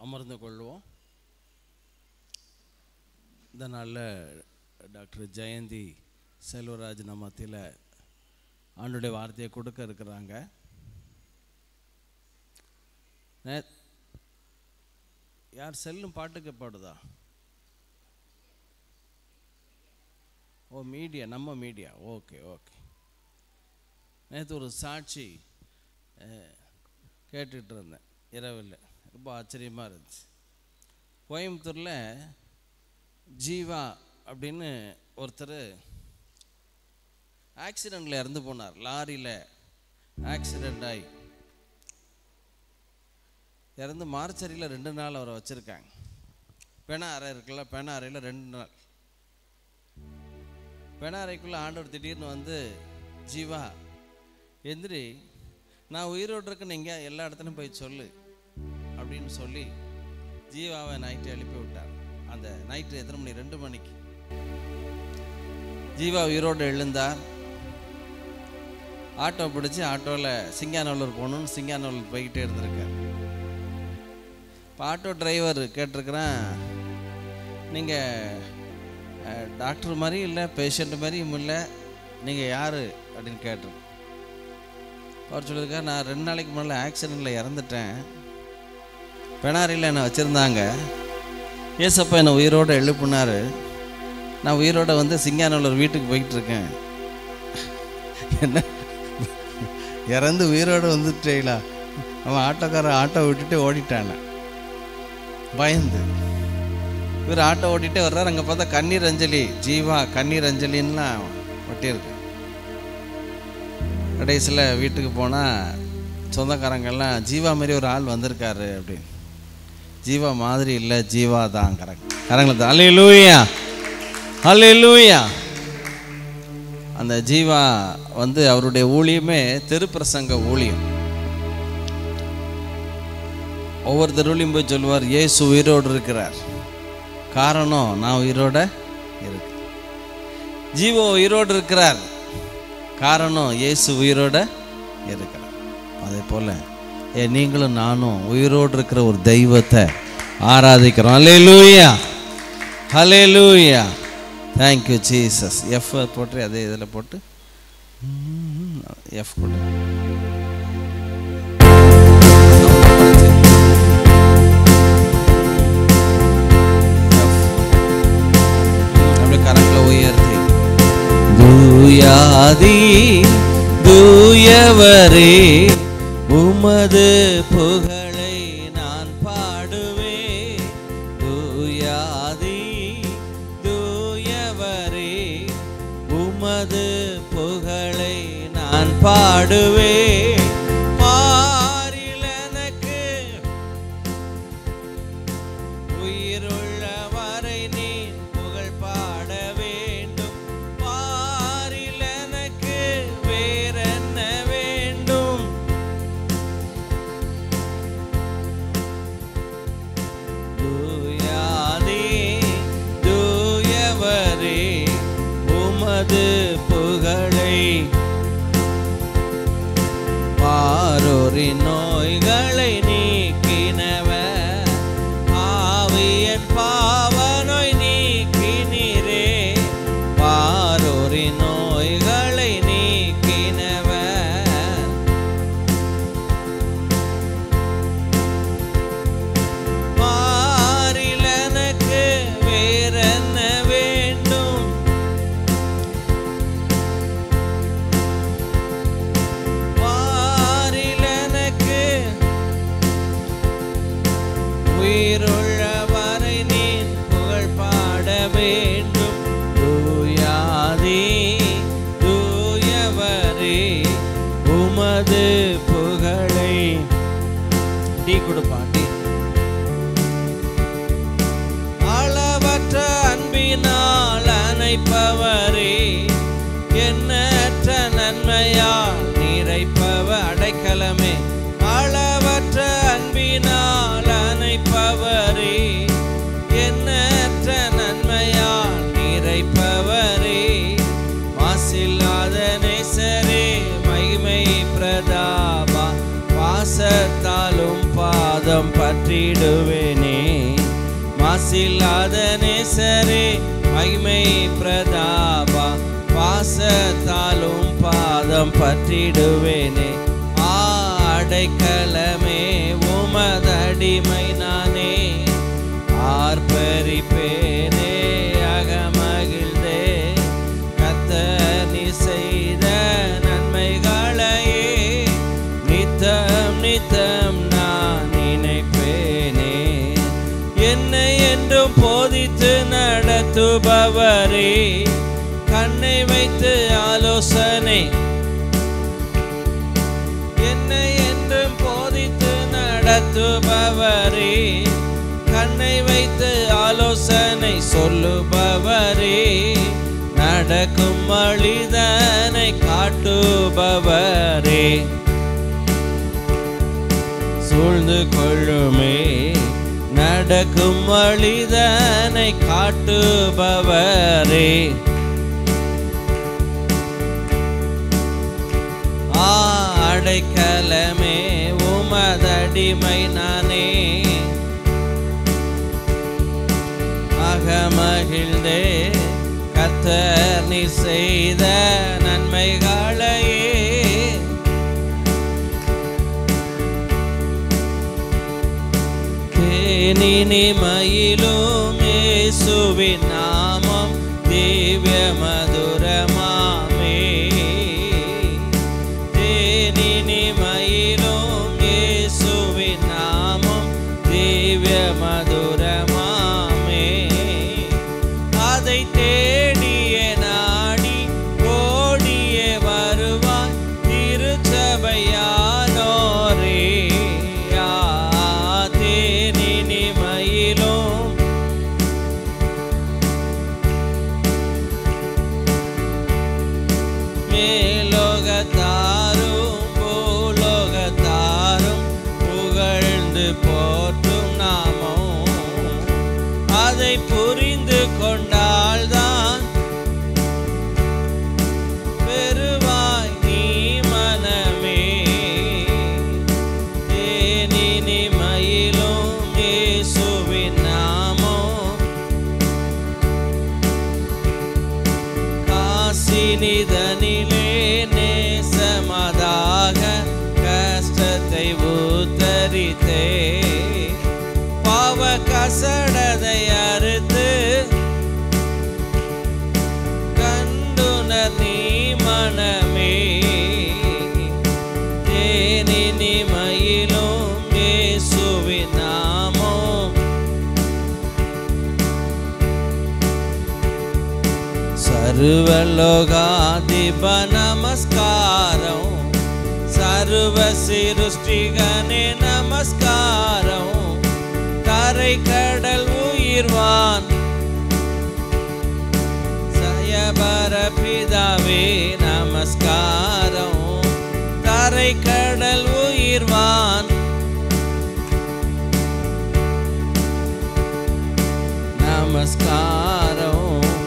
அமர்ந்து கொள்வோம் இந்த நாளில் டாக்டர் ஜெயந்தி செல்வராஜ் நம்ம மத்தியில் ஆண்டுடைய வார்த்தையை கொடுக்க இருக்கிறாங்க நே- யார் செல்லும் பாட்டுக்கு பாடுதா ஓ மீடியா நம்ம மீடியா ஓகே ஓகே நேற்று ஒரு சாட்சி அஹ், கேட்டுட்டு இருந்தேன் இரவில் ரொம்ப ஆச்சரியமாக இருந்துச்சு கோயம்புத்தூரில் ஜீவா அப்படின்னு ஒருத்தர் ஆக்சிடெண்ட்டில் இறந்து போனார் லாரியில் ஆக்சிடெண்ட் ஆகி இறந்து மார்ச்சரியில் ரெண்டு நாள் அவரை வச்சுருக்காங்க பெண அறை இருக்குல்ல பெண அறையில் ரெண்டு நாள் பெண அறைக்குள்ளே ஆண்டவர் திடீர்னு வந்து ஜீவா எந்திரி நான் உயிரோடு இருக்கேன்னு எங்கே எல்லா இடத்துலையும் போய் சொல்லு அப்படின்னு சொல்லி ஜீவாவை நைட்டு எழுப்பி விட்டார் அந்த நைட்டு எத்தனை மணி ரெண்டு மணிக்கு ஜீவா உயிரோடு எழுந்தார் ஆட்டோ பிடிச்சி ஆட்டோவில் சிங்காநல்லூர் போகணுன்னு சிங்காநல்லூர் போய்கிட்டே இருந்திருக்கார் இப்போ ஆட்டோ டிரைவர் கேட்டிருக்கிறேன் நீங்கள் டாக்டர் மாதிரி இல்லை பேஷண்ட் மாதிரியும் இல்லை நீங்கள் யார் அப்படின்னு கேட்டிருக்கேன் அவர் சொல்லியிருக்கார் நான் ரெண்டு நாளைக்கு முன்னால் ஆக்சிடெண்ட்டில் இறந்துட்டேன் பெனாரியில் என்னை வச்சுருந்தாங்க ஏசப்பா என்னை உயிரோடு எழுப்புனார் நான் உயிரோட வந்து சிங்கானூர் வீட்டுக்கு போய்கிட்டு இருக்கேன் என்ன இறந்து உயிரோடு வந்துட்டேங்களா அவன் ஆட்டோக்காரன் ஆட்டோ விட்டுட்டு ஓடிட்டான பயந்து இவர் ஆட்டோ ஓட்டிகிட்டே வர்றாரு அங்கே பார்த்தா கண்ணீர் அஞ்சலி ஜீவா கண்ணீர் அஞ்சலின்லாம் ஒட்டியிருக்கு கடைசியில் வீட்டுக்கு போனால் சொந்தக்காரங்கெல்லாம் ஜீவா மாதிரி ஒரு ஆள் வந்திருக்காரு அப்படின்னு ஜீவா மாதிரி இல்லை ஜீவா தான் கரெக்ட் கரெக்ட் தான் அல்லே லூயா அல்லே லூயா அந்த ஜீவா வந்து அவருடைய ஊழியமே தெருப்பிரசங்க ஊழியம் ஒவ்வொரு தெருவிலையும் போய் சொல்லுவார் இயேசு உயிரோடு இருக்கிறார் காரணம் நான் உயிரோட இருக்கு ஜீவோ உயிரோடு இருக்கிறார் காரணம் இயேசு உயிரோட இருக்கிறார் அதே போல ஏ நீங்களும் நானும் உயிரோடு இருக்கிற ஒரு தெய்வத்தை ஆராதிக்கிறோம் ஹலே லூயா ஹலே லூயா தேங்க்யூ ஜீசஸ் எஃப் போட்டு அதே இதில் போட்டு எஃப் போட்டு அப்படியே கரங்களை உயர்த்தி தூயாதி தூயவரே உமது புகழை நான் பாடுவேன் தூயாதி தூயவரே உமது புகழை நான் பாடுவேன் பாரில் எனக்கு உயிருள்ள வரை நீ புகழ் பாட வேண்டும் பாரில் எனக்கு வேறென்ன வேண்டும் தூயாதே தூயவரே உமது புகழை பாரோரின் நோய்களை நீக்கினவர் ஆவியன் பாவநோய் நீக்கினீரே பாரோரின் நோய்களை நீக்கினவர் பாரில் எனக்கு வேறென்ன வேண்டும் பாரில் எனக்கு உயிருள்ள வரை நீ புகழ் பாட வேண்டும் தூயாதே தூயவரே உமது புகழை டீ கொடுப்பா டீ அளவற்ற அன்பினால் அணைப்பவரே எண்ணற்ற நன்மையால் நிறைப்பவ அடைக்கலமே அளவற்ற அன்பினால் அணைப்பவரே எண்ணற்ற நன்மையால் நிறைப்பவரே மாசில்லாத நேசரே மகிமை பிரதாபா பாசத்தாலும் பாதம் பற்றி பற்றிடுவேனே மாசில்லாத நேசரே மகிமை பிரதாபா பாசத்தாலும் பாதம் பற்றிடுவேனே ஆடைக்கலமே உமதடிமை நானே ஆர்ப்பரிப்பேனே அகமகிழ்ந்தே கத்தர் நீ செய்த நன்மைகளையே நித்தம் நித்தம் நான் நினைப்பேனே என்னை என்றும் போதித்து நடத்துபவரே கண்ணை வைத்து ஆலோசனை என்னை என்றும் போதித்து நடத்துபவரே கண்ணை வைத்து ஆலோசனை சொல்லுபவரே நடக்கும் வழிதனை காட்டுபவரே சூழ்ந்து கொள்ளுமே நடக்கும் வழிதனை காட்டுபவரே ஆடைக்கலமே உமதடிமை நானே அகமகிழ்ந்தே கத்தர் நீ செய்த நன்மைகளையே தேனினிமயிலும் இயேசுவின் நாமம் திவ்ய மதுரமாமே தேனினிமயிலும் இயேசுவின் நாமம் திவ்ய மதுரமாமே அதை தேடிய நாடி ஓடிய வருவாய் திருச்சபையானோரே ஆ, தேனினிமயிலும் மேலோகத்தாரும் பூலோகத்தாரும் புகழ்ந்து போற்றும் நாமம் அதை புரிந்து கொண்டால்தான் பெறுவாய் நீ மனமே தேனினிமயிலும் இயேசுவின் நாமம் காசினிதனிலே நேசமதாக கஷ்டத்தை ஊத்தரித்தே பாவ கசடதை அறுத்து கண்டுணர் நீ மனமே தேனினிமயிலும் இயேசுவின் நாமம் సర్వలోగాధిప నమస్కారం సర్వ சிருஷ்டிகனே நமஸ்காரம் தரை கடல் உயிர்வான் சயபர பிதாவே நமஸ்காரம் தரை கடல் உயிர்வான் நமஸ்காரம்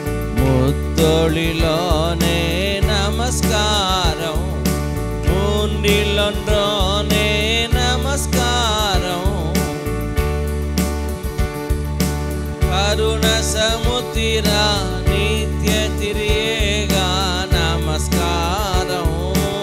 முத்தொழிலோனே நமஸ்காரம் மூன்றிலொன்றோனே நமஸ்காரம் கருண சமுத்திரா நித்ய திரியேகா நமஸ்காரம்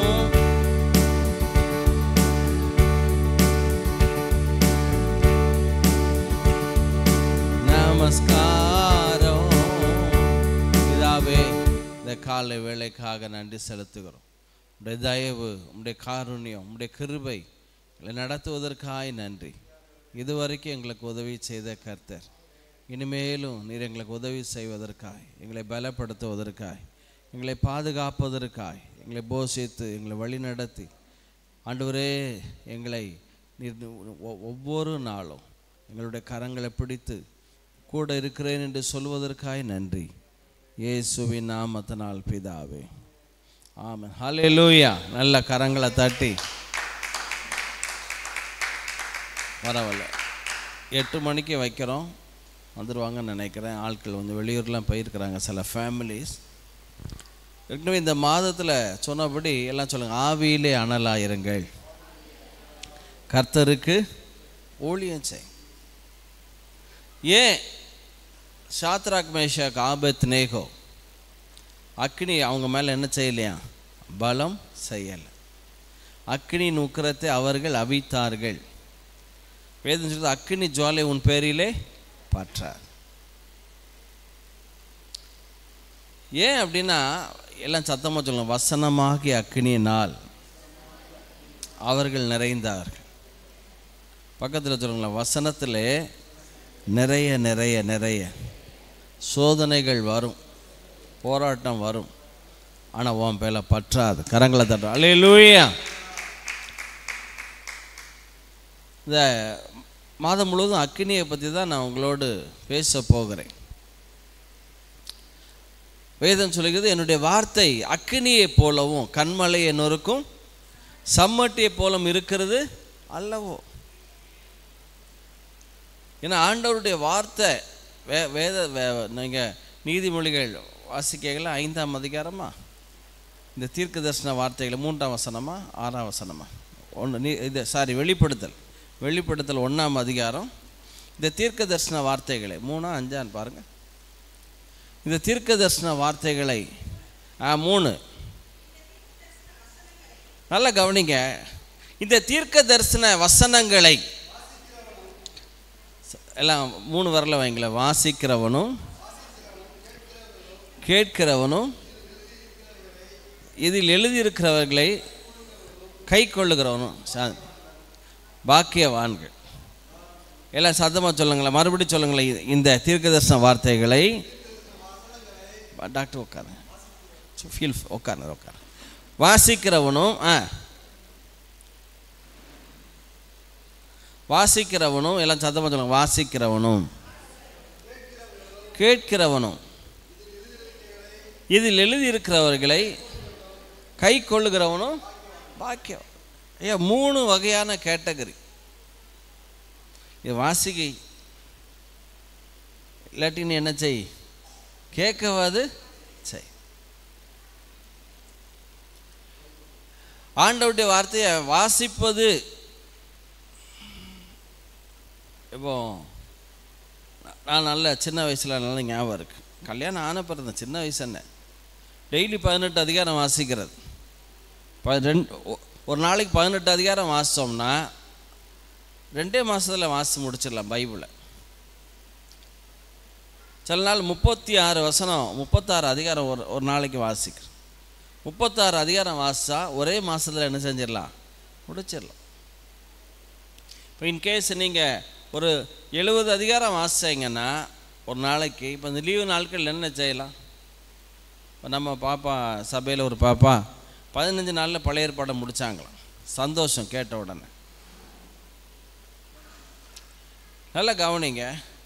நமஸ்காரம் பிதாவே இந்த காலை வேலைக்காக நன்றி செலுத்துகிறோம் உடைய தயவு உடைய காருண்யம் உடைய கிருபை எங்களை நடத்துவதற்காய் நன்றி இதுவரைக்கும் எங்களுக்கு உதவி செய்த கர்த்தர் இனிமேலும் நீர் எங்களுக்கு உதவி செய்வதற்காய் எங்களை பலப்படுத்துவதற்காய் எங்களை பாதுகாப்பதற்காய் எங்களை போஷித்து எங்களை வழிநடத்தி ஆண்டவரே எங்களை நீர் ஒ- ஒவ்வொரு நாளும் எங்களுடைய கரங்களை பிடித்து கூட இருக்கிறேன் என்று சொல்வதற்காய் நன்றி இயேசுவின் நாமத்தினால் பிதாவே ஆமென் ஹalleluya நல்ல கரங்களை தட்டி பரவாயில்ல எட்டு மணிக்கு வைக்கிறோம் வந்துடுவாங்கன்னு நினைக்கிறேன் ஆட்கள் வந்து வெளியூர்லாம் போயிருக்கிறாங்க சில ஃபேமிலிஸ் ஏற்கனவே இந்த மாதத்தில் சொன்னபடி எல்லாம் சொல்லுங்க ஆவியிலே அனலாயிருங்கள் கர்த்தருக்கு ஊழியம் செய் ஏன் ஷாத்ராக் மேஷாக் ஆபத் நேகோ அக்னி அவங்க மேலே என்ன செய்யலையா பலம் செய்யலை அக்னி நுக்கரத்தை அவர்கள் அவித்தார்கள் வேதம் சொல்றது அக்னி ஜுவாலை உன் பேரிலே பற்றார் ஏன் அப்படின்னா எல்லாம் சத்தமாக சொல்லுங்க வசனமாகிய அக்னியினால் அவர்கள் நிறைந்தார்கள் பக்கத்தில் சொல்லுங்களேன் வசனத்திலே நிறைய நிறைய நிறைய சோதனைகள் வரும் போராட்டம் வரும் ஆனால் உன் பேல பற்றாது கரங்களை தட்டும் அலே லூயா இந்த மாதம் முழுவதும் அக்னியை பற்றி தான் நான் உங்களோடு பேச போகிறேன் வேதம் சொல்லுகிறது என்னுடைய வார்த்தை அக்னியைப் போலவும் கண்மலையை நொறுக்கும் சம்மட்டியைப் போலும் இருக்கிறது அல்லவோ ஏன்னா ஆண்டவருடைய வார்த்தை வே வேத வே நீங்கள் நீதிமொழிகள் வாசிக்கைகள் ஐந்தாம் அதிகாரமா இந்த தீர்க்க தரிசன வார்த்தைகள் மூன்றாம் வசனமா ஆறாம் வசனமா ஒன்று நீ இது சாரி வெளிப்படுத்தல் வெளிப்படுத்தல் ஒன்றாம் அதிகாரம் இந்த தீர்க்க தரிசன வார்த்தைகளை மூணா அஞ்சான்னு பாருங்கள் இந்த தீர்க்க தரிசன வார்த்தைகளை ஆ மூணு நல்லா கவனிங்க இந்த தீர்க்க தரிசன வசனங்களை எல்லாம் மூணு வரல வைங்களேன் வாசிக்கிறவனும் கேட்கிறவனும் இதில் எழுதியிருக்கிறவர்களை கை கொள்ளுகிறவனும் சா- பாக்கியவான்கள் எல்லாம் சத்தமாக சொல்லுங்களேன் மறுபடியும் சொல்லுங்களேன் இது- இந்த தீர்க்கதர்சன வார்த்தைகளை டாக்டர் உட்காரு ஃபீல் உட்காரு உட்காரு வாசிக்கிறவனும் ஆ வாசிக்கிறவனும் எல்லாம் சத்தமாக சொல்லுங்க வாசிக்கிறவனும் கேட்கிறவனும் இதில் எழுதியிருக்கிறவர்களை கை கொள்ளுகிறவனும் பாக்கியம் ஐயா மூணு வகையான கேட்டகரி இது வாசிக்கை இல்லாட்டி நீ என்ன செய் கேட்கவாது செய் ஆண்டவருடைய வார்த்தையை வாசிப்பது இப்போ நான் நல்ல சின்ன வயசில் நல்ல ஞாபகம் இருக்கு கல்யாணம் ஆன பிறந்த சின்ன வயசு என்ன டெய்லி பதினெட்டு அதிகாரம் வாசிக்கிறது ப- ரெண்டு ஒ- ஒரு நாளைக்கு பதினெட்டு அதிகாரம் வாசித்தோம்னா ரெண்டே மாதத்தில் வாசித்து முடிச்சிடலாம் பைபிளை சில நாள் முப்பத்தி ஆறு வசனம் முப்பத்தாறு அதிகாரம் ஒரு ஒரு நாளைக்கு வாசிக்கிறோம் முப்பத்தாறு அதிகாரம் வாசித்தா ஒரே மாதத்தில் என்ன செஞ்சிடலாம் முடிச்சிடலாம் இப்போ இன்கேஸ் நீங்கள் ஒரு எழுபது அதிகாரம் வாசிச்சீங்கன்னா ஒரு நாளைக்கு இப்போ இந்த லீவு நாட்கள் என்ன செய்யலாம் இப்போ நம்ம பாப்பா சபையில் ஒரு பாப்பா பதினஞ்சு நாளில் பழைய ஏற்பாடை முடிச்சாங்களாம் சந்தோஷம் கேட்ட உடனே நல்லா கவனிங்க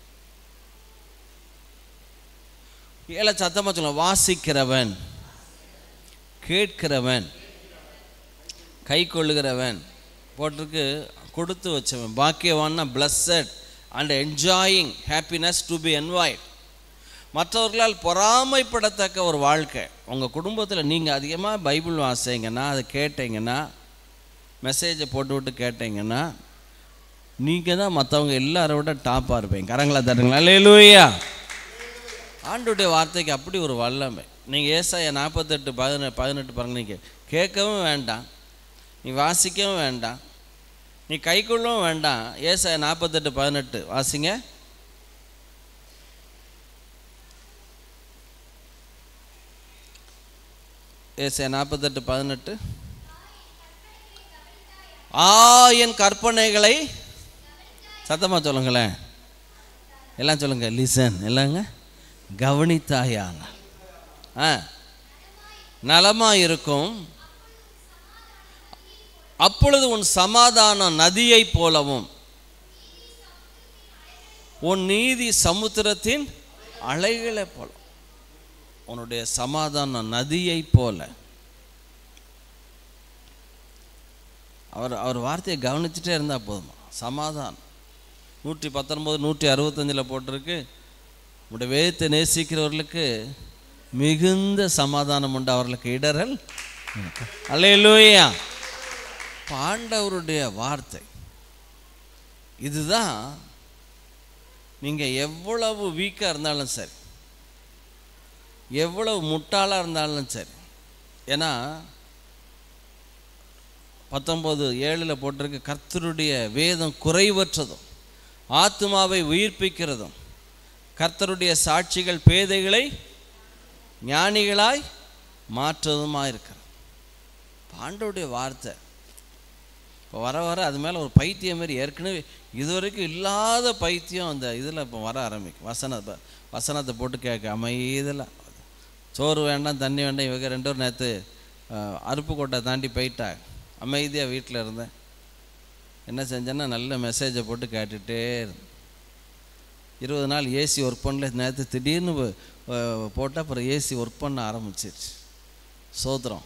ஏழை சத்தமாக சொல்ல வாசிக்கிறவன் கேட்கிறவன் கை கொள்ளுகிறவன் போட்டிருக்கு கொடுத்து வச்சவன் பாக்கியவான்னா blessed and enjoying happiness to be envied மற்றவர்களால் பொறாமைப்படத்தக்க ஒரு வாழ்க்கை உங்கள் குடும்பத்தில் நீங்கள் அதிகமாக பைபிள் வாசிங்கன்னா அதை கேட்டீங்கன்னா மெசேஜை போட்டு விட்டு கேட்டீங்கன்னா நீங்கள் தான் மற்றவங்க எல்லாரை விட டாப்பாக இருப்பீங்க கரங்களா தட்டுங்களா லேலூயா ஆண்டுடைய வார்த்தைக்கு அப்படி ஒரு வல்லமை நீங்கள் ஏசாய நாற்பத்தெட்டு பதினெட்டு பதினெட்டு பாருங்க நீங்கள் கேட்கவும் வேண்டாம் நீ வாசிக்கவும் வேண்டாம் நீ கைக்குள்ளவும் வேண்டாம் ஏசாய நாற்பத்தெட்டு பதினெட்டு வாசிங்க ஏசாய நாற்பத்தெட்டு பதினெட்டு ஆ என் கற்பனைகளை சத்தமாக சொல்லுங்களேன் எல்லாம் சொல்லுங்க லிசன் எல்லாங்க கவனித்தாயான ஆ நலமாக இருக்கும் அப்பொழுது உன் சமாதானம் நதியைப் போலவும் உன் நீதி சமுத்திரத்தின் அலைகளைப் போல உன்னுடைய சமாதானம் நதியைப் போல அவர் அவர் வார்த்தையை கவனிச்சுட்டே இருந்தால் போதுமா சமாதானம் நூற்றி பத்தொன்பது நூற்றி அறுபத்தஞ்சில் போட்டிருக்கு உடைய வேதத்தை நேசிக்கிறவர்களுக்கு மிகுந்த சமாதானம் உண்டு அவர்களுக்கு இடரல் அல்லேலூயா ஆண்டவருடைய வார்த்தை இதுதான் நீங்கள் எவ்வளவு வீக்காக இருந்தாலும் சரி எவ்வளவு முட்டாளாக இருந்தாலும் சரி ஏன்னா பத்தொம்போது ஏழில் போட்டிருக்கு கர்த்தருடைய வேதம் குறைவற்றதும் ஆத்மாவை உயிர்ப்பிக்கிறதும் கர்த்தருடைய சாட்சிகள் பேதைகளை ஞானிகளாய் மாற்றுவதுமாக இருக்கிறது பாண்டவுடைய வார்த்தை இப்போ வர வர அது மேலே ஒரு பைத்தியம் மாதிரி ஏற்கனவே இதுவரைக்கும் இல்லாத பைத்தியம் அந்த இதில் இப்போ வர ஆரம்பிக்கும் வசன வசனத்தை போட்டு கேட்க அமைதியில் சோறு வேண்டாம் தண்ணி வேண்டாம் இவங்க ரெண்டு பேரும் நேற்று அருப்புக்கோட்டை தாண்டி போயிட்டாங்க அமைதியாக வீட்டில் இருந்தேன் என்ன செஞ்சேன்னா நல்ல மெசேஜை போட்டு கேட்டுகிட்டே இருந்தேன் இருபது நாள் ஏசி ஒர்க் பண்ணல நேற்று திடீர்னு போட்டால் அப்புறம் ஏசி ஒர்க் பண்ண ஆரம்பிச்சிருச்சு சோத்திரம்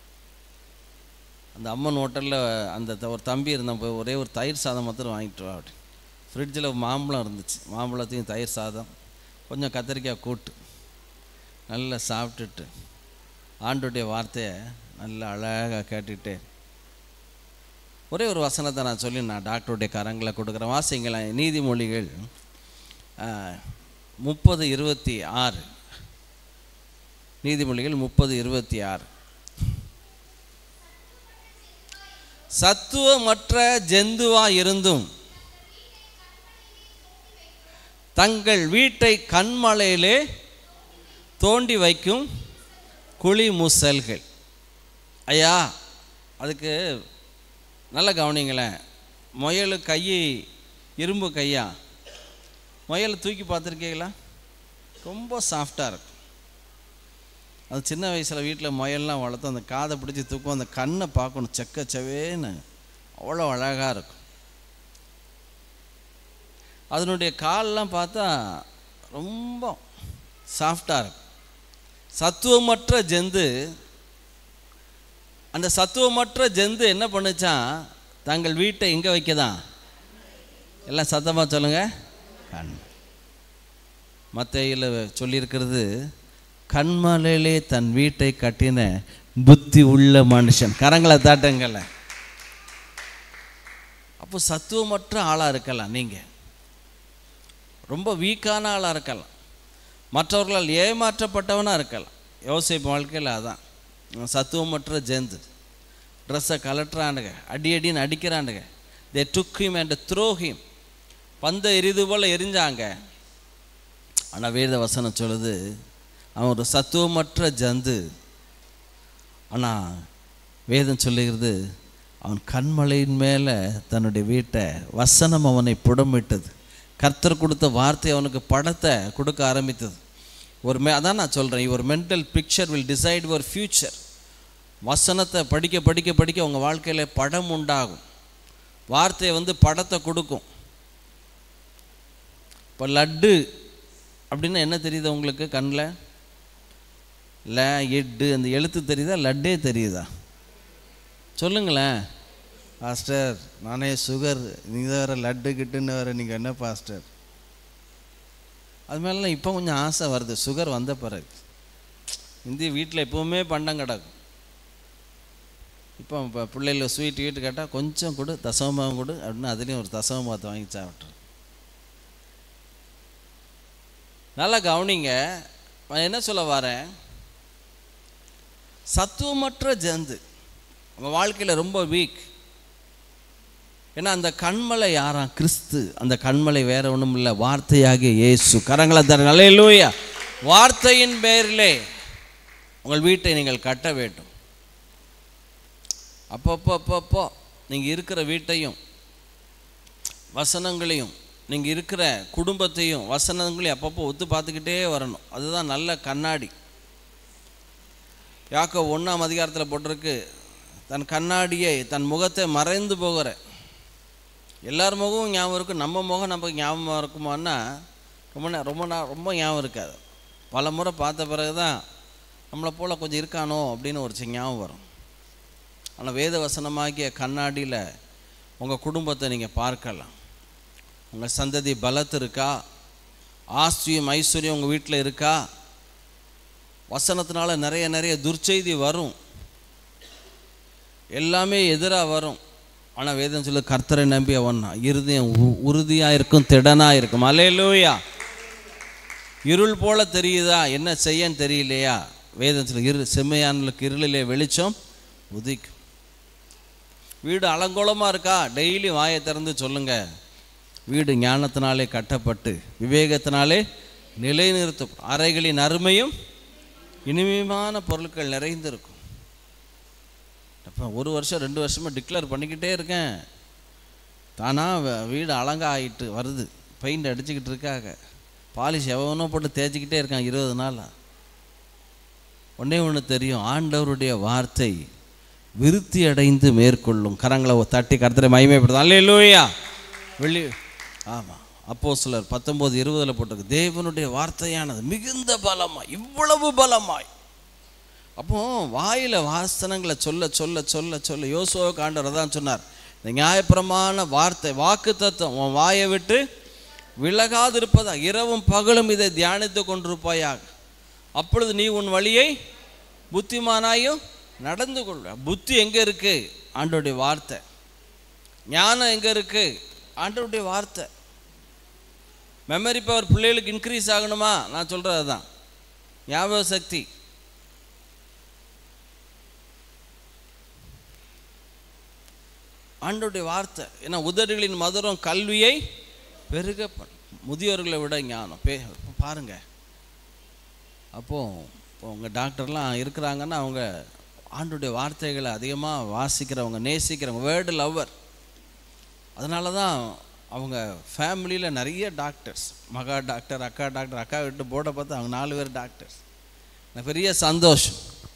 அந்த அம்மன் ஹோட்டலில் அந்த த- ஒரு தம்பி இருந்தான் போய் ஒரே ஒரு தயிர் சாதம் மாத்திரம் வாங்கிட்டு வா அப்படி ஃப்ரிட்ஜில் மாம்பழம் இருந்துச்சு மாம்பழத்தையும் தயிர் சாதம் கொஞ்சம் கத்திரிக்காய் கூட்டு நல்லா சாப்பிட்டுட்டு ஆண்டுடைய வார்த்தையை நல்லா அழகாக கேட்டுட்டு ஒரே ஒரு வசனத்தை நான் சொல்லி நான் டாக்டருடைய கரங்களை கொடுக்குறேன் வாசிங்களேன் நீதிமொழிகள் முப்பது இருபத்தி ஆறு நீதிமொழிகள் முப்பது இருபத்தி ஆறு சத்துவமற்ற ஜந்துவா இருந்தும் தங்கள் வீட்டை கண்மலையிலே தோண்டி வைக்கும் குழி முசல்கள் ஐயா அதுக்கு நல்லா கவனிங்களேன் முயல் கை இரும்பு கையா முயல் தூக்கி பார்த்துருக்கீங்களா ரொம்ப சாஃப்டாக இருக்கும் அது சின்ன வயசில் வீட்டில் முயல்லாம் வளர்த்து அந்த காதை பிடிச்சி தூக்கும் அந்த கண்ணை பார்க்கணும் செக்க செவேன்னு அவ்வளோ அழகாக இருக்கும் அதனுடைய கால்லாம் பார்த்தா ரொம்ப சாஃப்டாக இருக்கும் சத்துவமற்ற ஜந்து அந்த சத்துவமற்ற ஜந்து என்ன பண்ணுச்சான் தங்கள் வீட்டை எங்கே வைக்கதான் எல்லாம் சத்தமாக சொல்லுங்க கண் மத்தையில் சொல்லியிருக்கிறது கண்மலையிலே தன் வீட்டை கட்டின புத்தி உள்ள மனுஷன் கரங்களை தாட்டுங்கள அப்போ சத்துவமற்ற ஆளாக இருக்கலாம் நீங்கள் ரொம்ப வீக்கான ஆளாக இருக்கலாம் மற்றவர்களால் ஏமாற்றப்பட்டவனாக இருக்கலாம் யோசிப்பு வாழ்க்கையில் அதான் சத்துவமற்ற ஜெந்து ட்ரெஸ்ஸை கலட்டுறானுங்க அடி அடின்னு அடிக்கிறானுங்க they took him and throw him பந்த எரிது போல் எரிஞ்சாங்க ஆனால் வேத வசனம் சொல்லுது அவன் ஒரு சத்துவமற்ற ஜந்து ஆனால் வேதம் சொல்லுகிறது அவன் கண்மலையின் மேலே தன்னுடைய வீட்டை வசனம் அவனை புடமிட்டது கர்த்தர் கொடுத்த வார்த்தை அவனுக்கு படத்தை கொடுக்க ஆரம்பித்தது ஒரு மே அதான் நான் சொல்கிறேன் ஒரு mental picture will decide your future வசனத்தை படிக்க படிக்க படிக்க உங்கள் வாழ்க்கையில் படம் உண்டாகும் வார்த்தை வந்து படத்தை கொடுக்கும் இப்போ லட்டு அப்படின்னா என்ன தெரியுது உங்களுக்கு கண்ணில் ல எட்டு அந்த எழுத்து தெரியுதா லட்டே தெரியுதா சொல்லுங்களேன் பாஸ்டர் நானே சுகர் நீங்கள் வேறு லட்டு கிட்டுன்னு வேறு நீங்கள் என்ன பாஸ்டர் அது மேலாம் இப்போ கொஞ்சம் ஆசை வருது சுகர் வந்த பிறகு இந்தி வீட்டில் எப்போவுமே பண்டம் கிடக்கும் இப்போ இப்போ பிள்ளைகள் ஸ்வீட் வீட்டு கேட்டால் கொஞ்சம் கொடு தசமபாகம் கொடு அப்படின்னு அதுலேயும் ஒரு தசமபாகத்தை வாங்கி சாப்பிட்ரு நல்லா கவனிங்க நான் என்ன சொல்ல வரேன் சத்துவமற்ற ஜந்து உங்கள் வாழ்க்கையில் ரொம்ப வீக் ஏன்னா அந்த கண்மலை யாராம் கிறிஸ்து அந்த கண்மலை வேற ஒன்றும் இல்லை வார்த்தையாகிய இயேசு கரங்களை தர நல்ல வார்த்தையின் பேரிலே உங்கள் வீட்டை நீங்கள் கட்ட வேண்டும் அப்பப்போ அப்பப்போ நீங்கள் இருக்கிற வீட்டையும் வசனங்களையும் நீங்கள் இருக்கிற குடும்பத்தையும் வசனங்களையும் அப்பப்போ ஒத்து பார்த்துக்கிட்டே வரணும் அதுதான் நல்ல கண்ணாடி யாக்கோ ஒன்றாம் அதிகாரத்தில் போட்டிருக்கு தன் கண்ணாடியை தன் முகத்தை மறைந்து போகிற எல்லார் முகமும் ஞாபகம் இருக்கும் நம்ம முகம் நமக்கு ஞாபகம் இருக்குமான்னா ரொம்ப நே- ரொம்ப நா ரொம்ப ஞாபகம் இருக்காது பல முறை பார்த்த பிறகு தான் நம்மளை போல் கொஞ்சம் இருக்கானோ அப்படின்னு ஒரு சின்ன ஞாபகம் வரும் ஆனால் வேத வசனமாகிய கண்ணாடியில் உங்கள் குடும்பத்தை நீங்கள் பார்க்கலாம் உங்கள் சந்ததி பலத்து இருக்கா ஆஸ்தியும் ஐஸ்வர்யம் உங்கள் வீட்டில் இருக்கா வசனத்தினால நிறைய நிறைய துர்ச்செய்தி வரும் எல்லாமே எதிராக வரும் ஆனால் வேதம் சொல்லு கர்த்தரை நம்பி அவன் இருதயம் உ- உறுதியா இருக்கும் திடனா இருக்கும் அலையலூயா இருள் போல தெரியுதா என்ன செய்யன்னு தெரியலையா வேதம் சொல்லு இரு செம்மையானலுக்கு இருளிலே வெளிச்சம் உதிக்கும் வீடு அலங்கோலமா இருக்கா டெய்லி வாயை திறந்து சொல்லுங்க வீடு ஞானத்தினாலே கட்டப்பட்டு விவேகத்தினாலே நிலைநிறுத்தும் அறைகளின் அருமையும் இனிமையான பொருட்கள் நிறைந்திருக்கும் அப்போ ஒரு வருஷம் ரெண்டு வருஷமாக டிக்ளேர் பண்ணிக்கிட்டே இருக்கேன் தானா வ- வீடு அலங்கா ஆகிட்டு வருது பெயிண்ட் அடிச்சுக்கிட்டு இருக்காங்க பாலிஷ் எவனோ போட்டு தேய்ச்சிக்கிட்டே இருக்கான் இருபது நாளா ஒன்றே ஒன்று தெரியும் ஆண்டவருடைய வார்த்தை விருத்தி அடைந்து மேற்கொள்ளும் கரங்களை தட்டி கருத்தரை மகிமைப்படுத்தும் அல்லேலூயா வெளி ஆமாம் அப்போ சிலர் பத்தொம்போது இருபதில் போட்டிருக்கு தேவனுடைய வார்த்தையானது மிகுந்த பலமாய் இவ்வளவு பலமாய் அப்போ வாயில வாசனங்களை சொல்ல சொல்ல சொல்ல சொல்ல யோசுவாவுக்கு ஆண்டவர் தான் சொன்னார் இந்த நியாயப்பிரமான வார்த்தை வாக்கு தத்துவம் உன் வாயை விட்டு விலகாதிருப்பதா இரவும் பகலும் இதை தியானித்து கொண்டிருப்பாயாக அப்பொழுது நீ உன் வழியை புத்திமானாயும் நடந்து கொள்ள புத்தி எங்க இருக்கு ஆண்டோடைய வார்த்தை ஞானம் எங்க இருக்கு ஆண்டவருடைய வார்த்தை மெமரி பவர் பிள்ளைகளுக்கு இன்க்ரீஸ் ஆகணுமா நான் சொல்றது அதுதான் ஞாபக சக்தி ஆண்டோடைய வார்த்தை ஏன்னா உதடுகளின் மதுரம் கல்வியை பெருக பண்ணு. முதியோர்களை விட ஞானம் பே பாருங்க அப்போ இப்போ உங்கள் டாக்டர்லாம் இருக்கிறாங்கன்னா அவங்க ஆண்டுடைய வார்த்தைகளை அதிகமாக வாசிக்கிறவங்க நேசிக்கிறவங்க வேர்டு லவ்வர் அதனால தான் அவங்க ஃபேமிலியில் நிறைய டாக்டர்ஸ் மகா டாக்டர் அக்கா டாக்டர் அக்கா விட்டு போர்டை பார்த்து அவங்க நாலு பேர் டாக்டர்ஸ் எனக்கு பெரிய சந்தோஷம்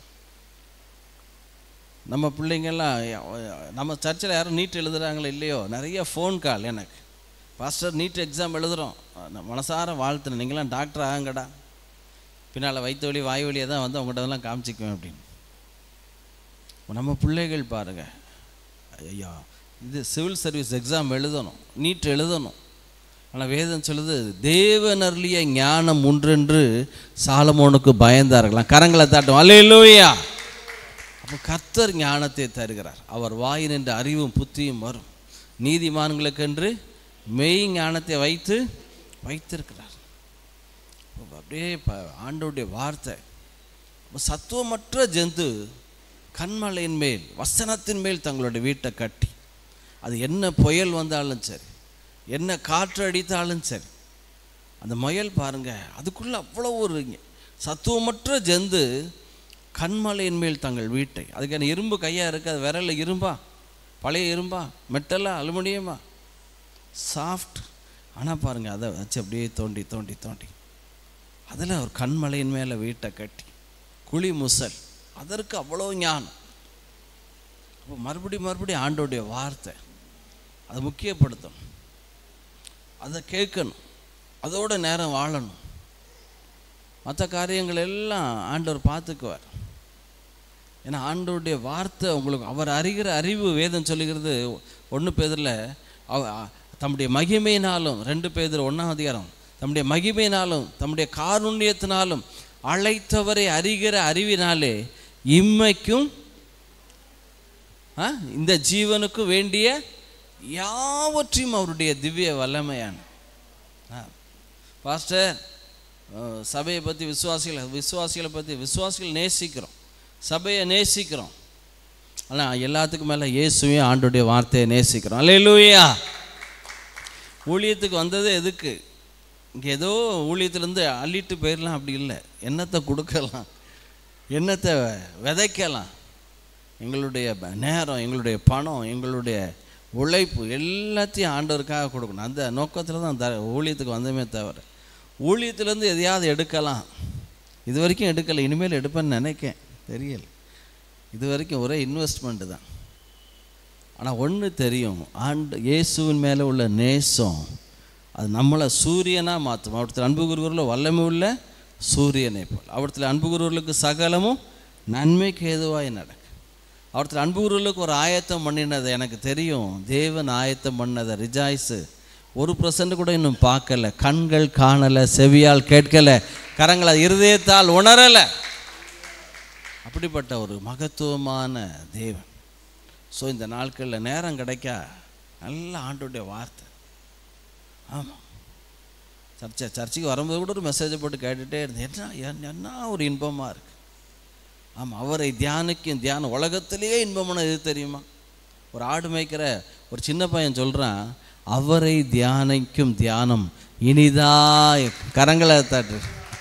நம்ம பிள்ளைங்கெல்லாம் நம்ம சர்ச்சில் யாரும் நீட் எழுதுறாங்களோ இல்லையோ நிறைய ஃபோன் கால் எனக்கு பாஸ்டர் நீட் எக்ஸாம் எழுதுகிறோம் நான் மனசார வாழ்த்துனேன் நீங்களாம் டாக்டர் ஆகுங்கடா பின்னால் வயிற்று வலி வாய் வலியை தான் வந்து அவங்கள்ட்ட காமிச்சிக்குவேன் அப்படின்னு நம்ம பிள்ளைகள் பாருங்க ஐயா இது சிவில் சர்வீஸ் எக்ஸாம் எழுதணும் நீட் எழுதணும் ஆனால் வேதம் சொல்லுது தேவனர்லிய ஞானம் ஒன்றென்று சாலமோனுக்கு பயந்தார்களாம் கரங்களை தாட்டும் அல்லேலூயா அப்போ கர்த்தர் ஞானத்தை தருகிறார் அவர் வாயினின்ற அறிவும் புத்தியும் வரும் நீதிமான்களுக்கென்று மெய் ஞானத்தை வைத்து வைத்திருக்கிறார் அப்ப அப்படியே ப ஆண்டவருடைய வார்த்தை அப்ப சத்துவமற்ற ஜந்து கண்மலையின் மேல் வசனத்தின் மேல் தங்களுடைய வீட்டை கட்டி அது என்ன புயல் வந்தாலும் சரி என்ன காற்று அடித்தாலும் சரி அந்த முயல் பாருங்க அதுக்குள்ள அவ்வளோ ஒரு சத்துவமற்ற ஜந்து கண்மலையின் மேல் தங்கள் வீட்டை அதுக்கு என்ன இரும்பு கையாக இருக்குது அது விரல்ல இரும்பா பழைய இரும்பா மெட்டலா அலுமினியமா சாஃப்ட் ஆனால் பாருங்க அதை வச்சு அப்படியே தோண்டி தோண்டி தோண்டி அதில் ஒரு கண்மலையின் மேலே வீட்டை கட்டி குழி முசல் அதற்கு அவ்வளோ ஞானம் அப்போ மறுபடி மறுபடி ஆண்டோடைய வார்த்தை அதை முக்கியப்படுத்தணும் அதை கேட்கணும் அதோட நேரம் வாழணும் மற்ற காரியங்கள் எல்லாம் ஆண்டவர் பார்த்துக்குவார் ஏன்னா ஆண்டவருடைய வார்த்தை உங்களுக்கு அவர் அறிகிற அறிவு வேதம் சொல்லுகிறது ஒன்று பேரில் அவ தம்முடைய மகிமையினாலும் ரெண்டு பேர் ஒன்றாம் அதிகாரம் தம்முடைய மகிமையினாலும் தம்முடைய காருண்யத்தினாலும் அழைத்தவரை அறிகிற அறிவினாலே இம்மைக்கும் ஆ, இந்த ஜீவனுக்கு வேண்டிய யாவற்றையும் அவருடைய திவ்ய வல்லமையான ஆ, பாஸ்டர் அஹ், சபையை பற்றி விசுவாசிகளை விசுவாசிகளை பற்றி விசுவாசிகள் நேசிக்கிறோம் சபையை நேசிக்கிறோம் ஆனால் எல்லாத்துக்கும் மேலே இயேசுவையும் ஆண்டுடைய வார்த்தையை நேசிக்கிறோம் அல்லேலூயா ஊழியத்துக்கு வந்தது எதுக்கு இங்கே ஏதோ ஊழியத்துலேருந்து அள்ளிட்டு போயிடலாம் அப்படி இல்லை என்னத்தை கொடுக்கலாம் என்னத்தை விதைக்கலாம் எங்களுடைய ப- நேரம் எங்களுடைய பணம் எங்களுடைய உழைப்பு எல்லாத்தையும் ஆண்டவருக்காக கொடுக்கணும் அந்த நோக்கத்தில் தான் த ஊழியத்துக்கு வந்தமே தவிர ஊழியத்துலேருந்து எதையாவது எடுக்கலாம் இது வரைக்கும் எடுக்கலை இனிமேல் எடுப்பேன்னு நினைக்கேன் தெரியல இது வரைக்கும் ஒரே இன்வெஸ்ட்மெண்ட்டு தான் ஆனால் ஒன்று தெரியும் ஆண்டு இயேசுவின் மேலே உள்ள நேசம் அது நம்மளை சூரியனாக மாற்றும் அவர்த்தில் அன்பு குருவரில் வல்லமை உள்ள சூரியனை போல் அவர்த்தில் அன்பு குருவர்களுக்கு சகலமும் நன்மைக்கு ஏதுவாய் நடக்கும் அவர்த்தில் அன்பு குருவர்களுக்கு ஒரு ஆயத்தம் பண்ணினது எனக்கு தெரியும் தேவன் ஆயத்தம் பண்ணதை ரிஜாய்ஸு ஒரு பர்சன்ட் கூட இன்னும் பார்க்கல கண்கள் காணலை செவியால் கேட்கலை கரங்களை இருதயத்தால் உணரலை அப்படிப்பட்ட ஒரு மகத்துவமான தேவன் ஸோ இந்த நாட்களில் நேரம் கிடைக்கா நல்ல ஆண்டுடைய வார்த்தை ஆமாம் சர்ச்சை சர்ச்சுக்கு வரும்போது கூட ஒரு மெசேஜை போட்டு கேட்டுகிட்டே இருந்தேன் என்ன என்ன- என்ன ஒரு இன்பமாக இருக்கு ஆமாம் அவரை தியானிக்கும் தியானம் உலகத்திலேயே இன்பமான எது தெரியுமா ஒரு ஆடு மேய்க்கிற ஒரு சின்ன பையன் சொல்கிறான் அவரை தியானிக்கும் தியானம் இனிதா கரங்களை தட்டு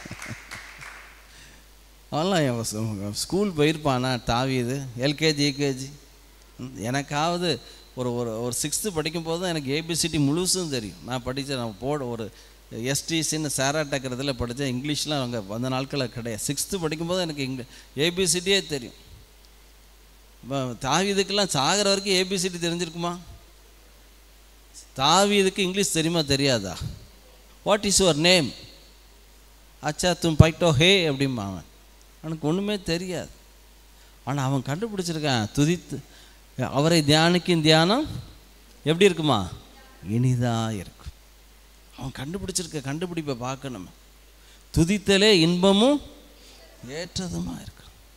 அவன்லாம் என் ச- ஸ்கூல் போயிருப்பானா தாவியது எல்கேஜி யூகேஜி எனக்காவது ஒரு ஒரு ஒரு சிக்ஸ்த்து படிக்கும்போது தான் எனக்கு ஏபிசிடி முழுசும் தெரியும் நான் படித்த நான் போட ஒரு எஸ்டிசின்னு சேரா டக்கிறதுல படித்தேன் இங்கிலீஷ்லாம் அவங்க வந்த நாட்களில் கிடையாது சிக்ஸ்த்து படிக்கும்போது எனக்கு இங்க ஏபிசிடியே தெரியும் இப்போ தாவீதுக்கெல்லாம் சாகிற வரைக்கும் ஏபிசிடி தெரிஞ்சிருக்குமா தாவீதுக்கு இங்கிலீஷ் தெரியுமா தெரியாதா வாட் இஸ் யுவர் நேம் அச்சா தும் பைட்டோ ஹே அப்படிம்பா அவன் அவனுக்கு ஒன்றுமே தெரியாது ஆனால் அவன் கண்டுபிடிச்சிருக்கான் துதித்து அவரை தியானிக்கும் தியானம் எப்படி இருக்குமா இனிதாக இருக்கும் அவன் கண்டுபிடிச்சிருக்க கண்டுபிடிப்பை பார்க்கணும் துதித்தலே இன்பமும் ஏற்றதுமா இருக்கு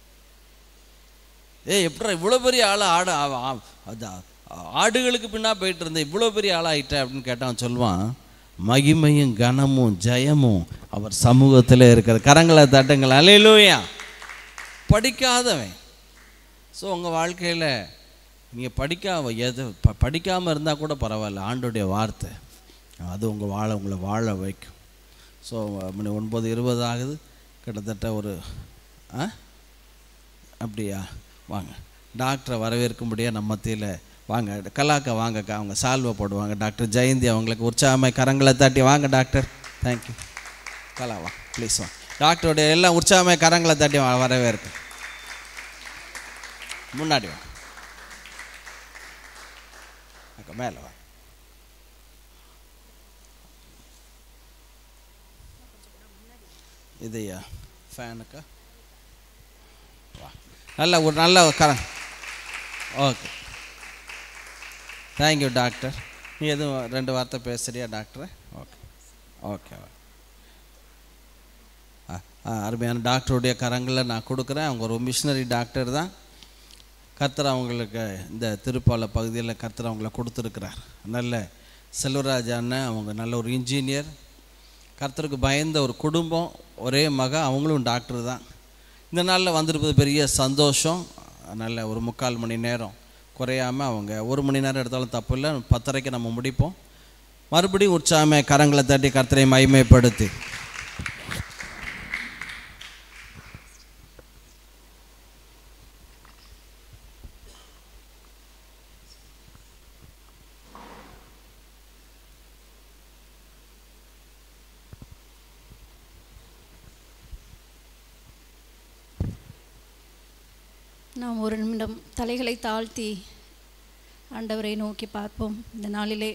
ஏய் எப்படா இவ்வளோ பெரிய ஆளை ஆட ஆ- ஆ- அதான் ஆடுகளுக்கு பின்னா போயிட்டு இருந்த இவ்வளோ பெரிய ஆளாயிட்ட அப்படின்னு கேட்டான் சொல்லுவான் மகிமையும் கனமும் ஜெயமும் அவர் சமூகத்தில் இருக்கிற கரங்களை தட்டுங்கள் அலையிலூயா படிக்காதவன் ஸோ உங்கள் வாழ்க்கையில் நீங்கள் படிக்காம எது ப படிக்காமல் இருந்தால் கூட பரவாயில்ல ஆண்டுடைய வார்த்தை அது உங்கள் வாழ உங்களை வாழ வைக்கும் ஸோ மணி ஒன்பது இருபது ஆகுது கிட்டத்தட்ட ஒரு ஆ அப்படியா வாங்க டாக்டரை வரவேற்கும்படியாக நம்ம மத்தியில் வாங்க கலாக்கா வாங்கக்கா அவங்க சால்வை போடுவாங்க டாக்டர் ஜெயந்தி அவங்களுக்கு உற்சாகமாக கரங்களை தட்டி வாங்க டாக்டர் தேங்க்யூ கலா வா ப்ளீஸ் வா டாக்டருடைய எல்லாம் உற்சாகமாக கரங்களை தட்டி வா வரவேற்கு முன்னாடி வா அக்கா மேலே வா இதையா ஃபேனுக்கா வா நல்ல ஒரு நல்ல கர ஓகே தேங்க்யூ டாக்டர் நீ எதுவும் ரெண்டு வார்த்தை பேசுறியா டாக்டர் ஓகே ஓகே ஆ ஆ, அருமையான டாக்டருடைய கரங்களில் நான் கொடுக்குறேன் அவங்க ஒரு மிஷினரி டாக்டர் தான் கர்த்தர் அவங்களுக்கு இந்த திருப்பாலை பகுதியில் கர்த்தர் அவங்கள கொடுத்துருக்கிறார் நல்ல செல்வராஜ் அண்ணன் அவங்க நல்ல ஒரு இன்ஜினியர் கர்த்தருக்கு பயந்த ஒரு குடும்பம் ஒரே மக அவங்களும் டாக்டர் தான் இந்த நாளில் வந்திருப்பது பெரிய சந்தோஷம் நல்ல ஒரு முக்கால் மணி நேரம் குறையாமல் அவங்க ஒரு மணி நேரம் எடுத்தாலும் தப்பு இல்லை பத்தரைக்கு நம்ம முடிப்போம் மறுபடியும் உற்சாகமே கரங்களை தட்டி கர்த்தரை மகிமைப்படுத்தி நாம் ஒரு நிமிடம் தலைகளை தாழ்த்தி ஆண்டவரை நோக்கி பார்ப்போம் இந்த நாளிலே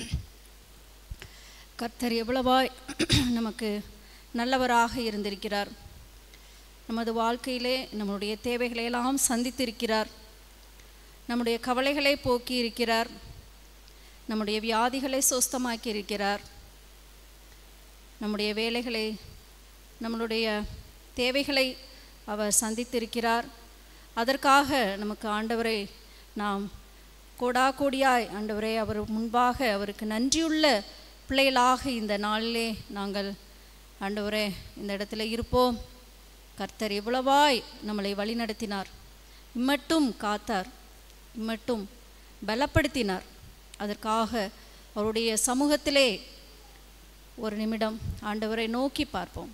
கர்த்தர் எவ்வளவாய் நமக்கு நல்லவராக இருந்திருக்கிறார் நமது வாழ்க்கையிலே நம்முடைய தேவைகளை எல்லாம் சந்தித்திருக்கிறார் நம்முடைய கவலைகளை போக்கி இருக்கிறார் நம்முடைய வியாதிகளை சுஸ்தமாக்கி இருக்கிறார் நம்முடைய வேலைகளை நம்மளுடைய தேவைகளை அவர் சந்தித்திருக்கிறார் அதற்காக நமக்கு ஆண்டவரை நாம் கோடா கோடியாய் ஆண்டவரே அவர் முன்பாக அவருக்கு நன்றியுள்ள பிள்ளைகளாக இந்த நாளிலே நாங்கள் ஆண்டவரே இந்த இடத்துல இருப்போம் கர்த்தர் எவ்வளவாய் நம்மளை வழிநடத்தினார் இம்மட்டும் காத்தார் இம்மட்டும் பலப்படுத்தினார் அதற்காக அவருடைய சமூகத்திலே ஒரு நிமிடம் ஆண்டவரை நோக்கி பார்ப்போம்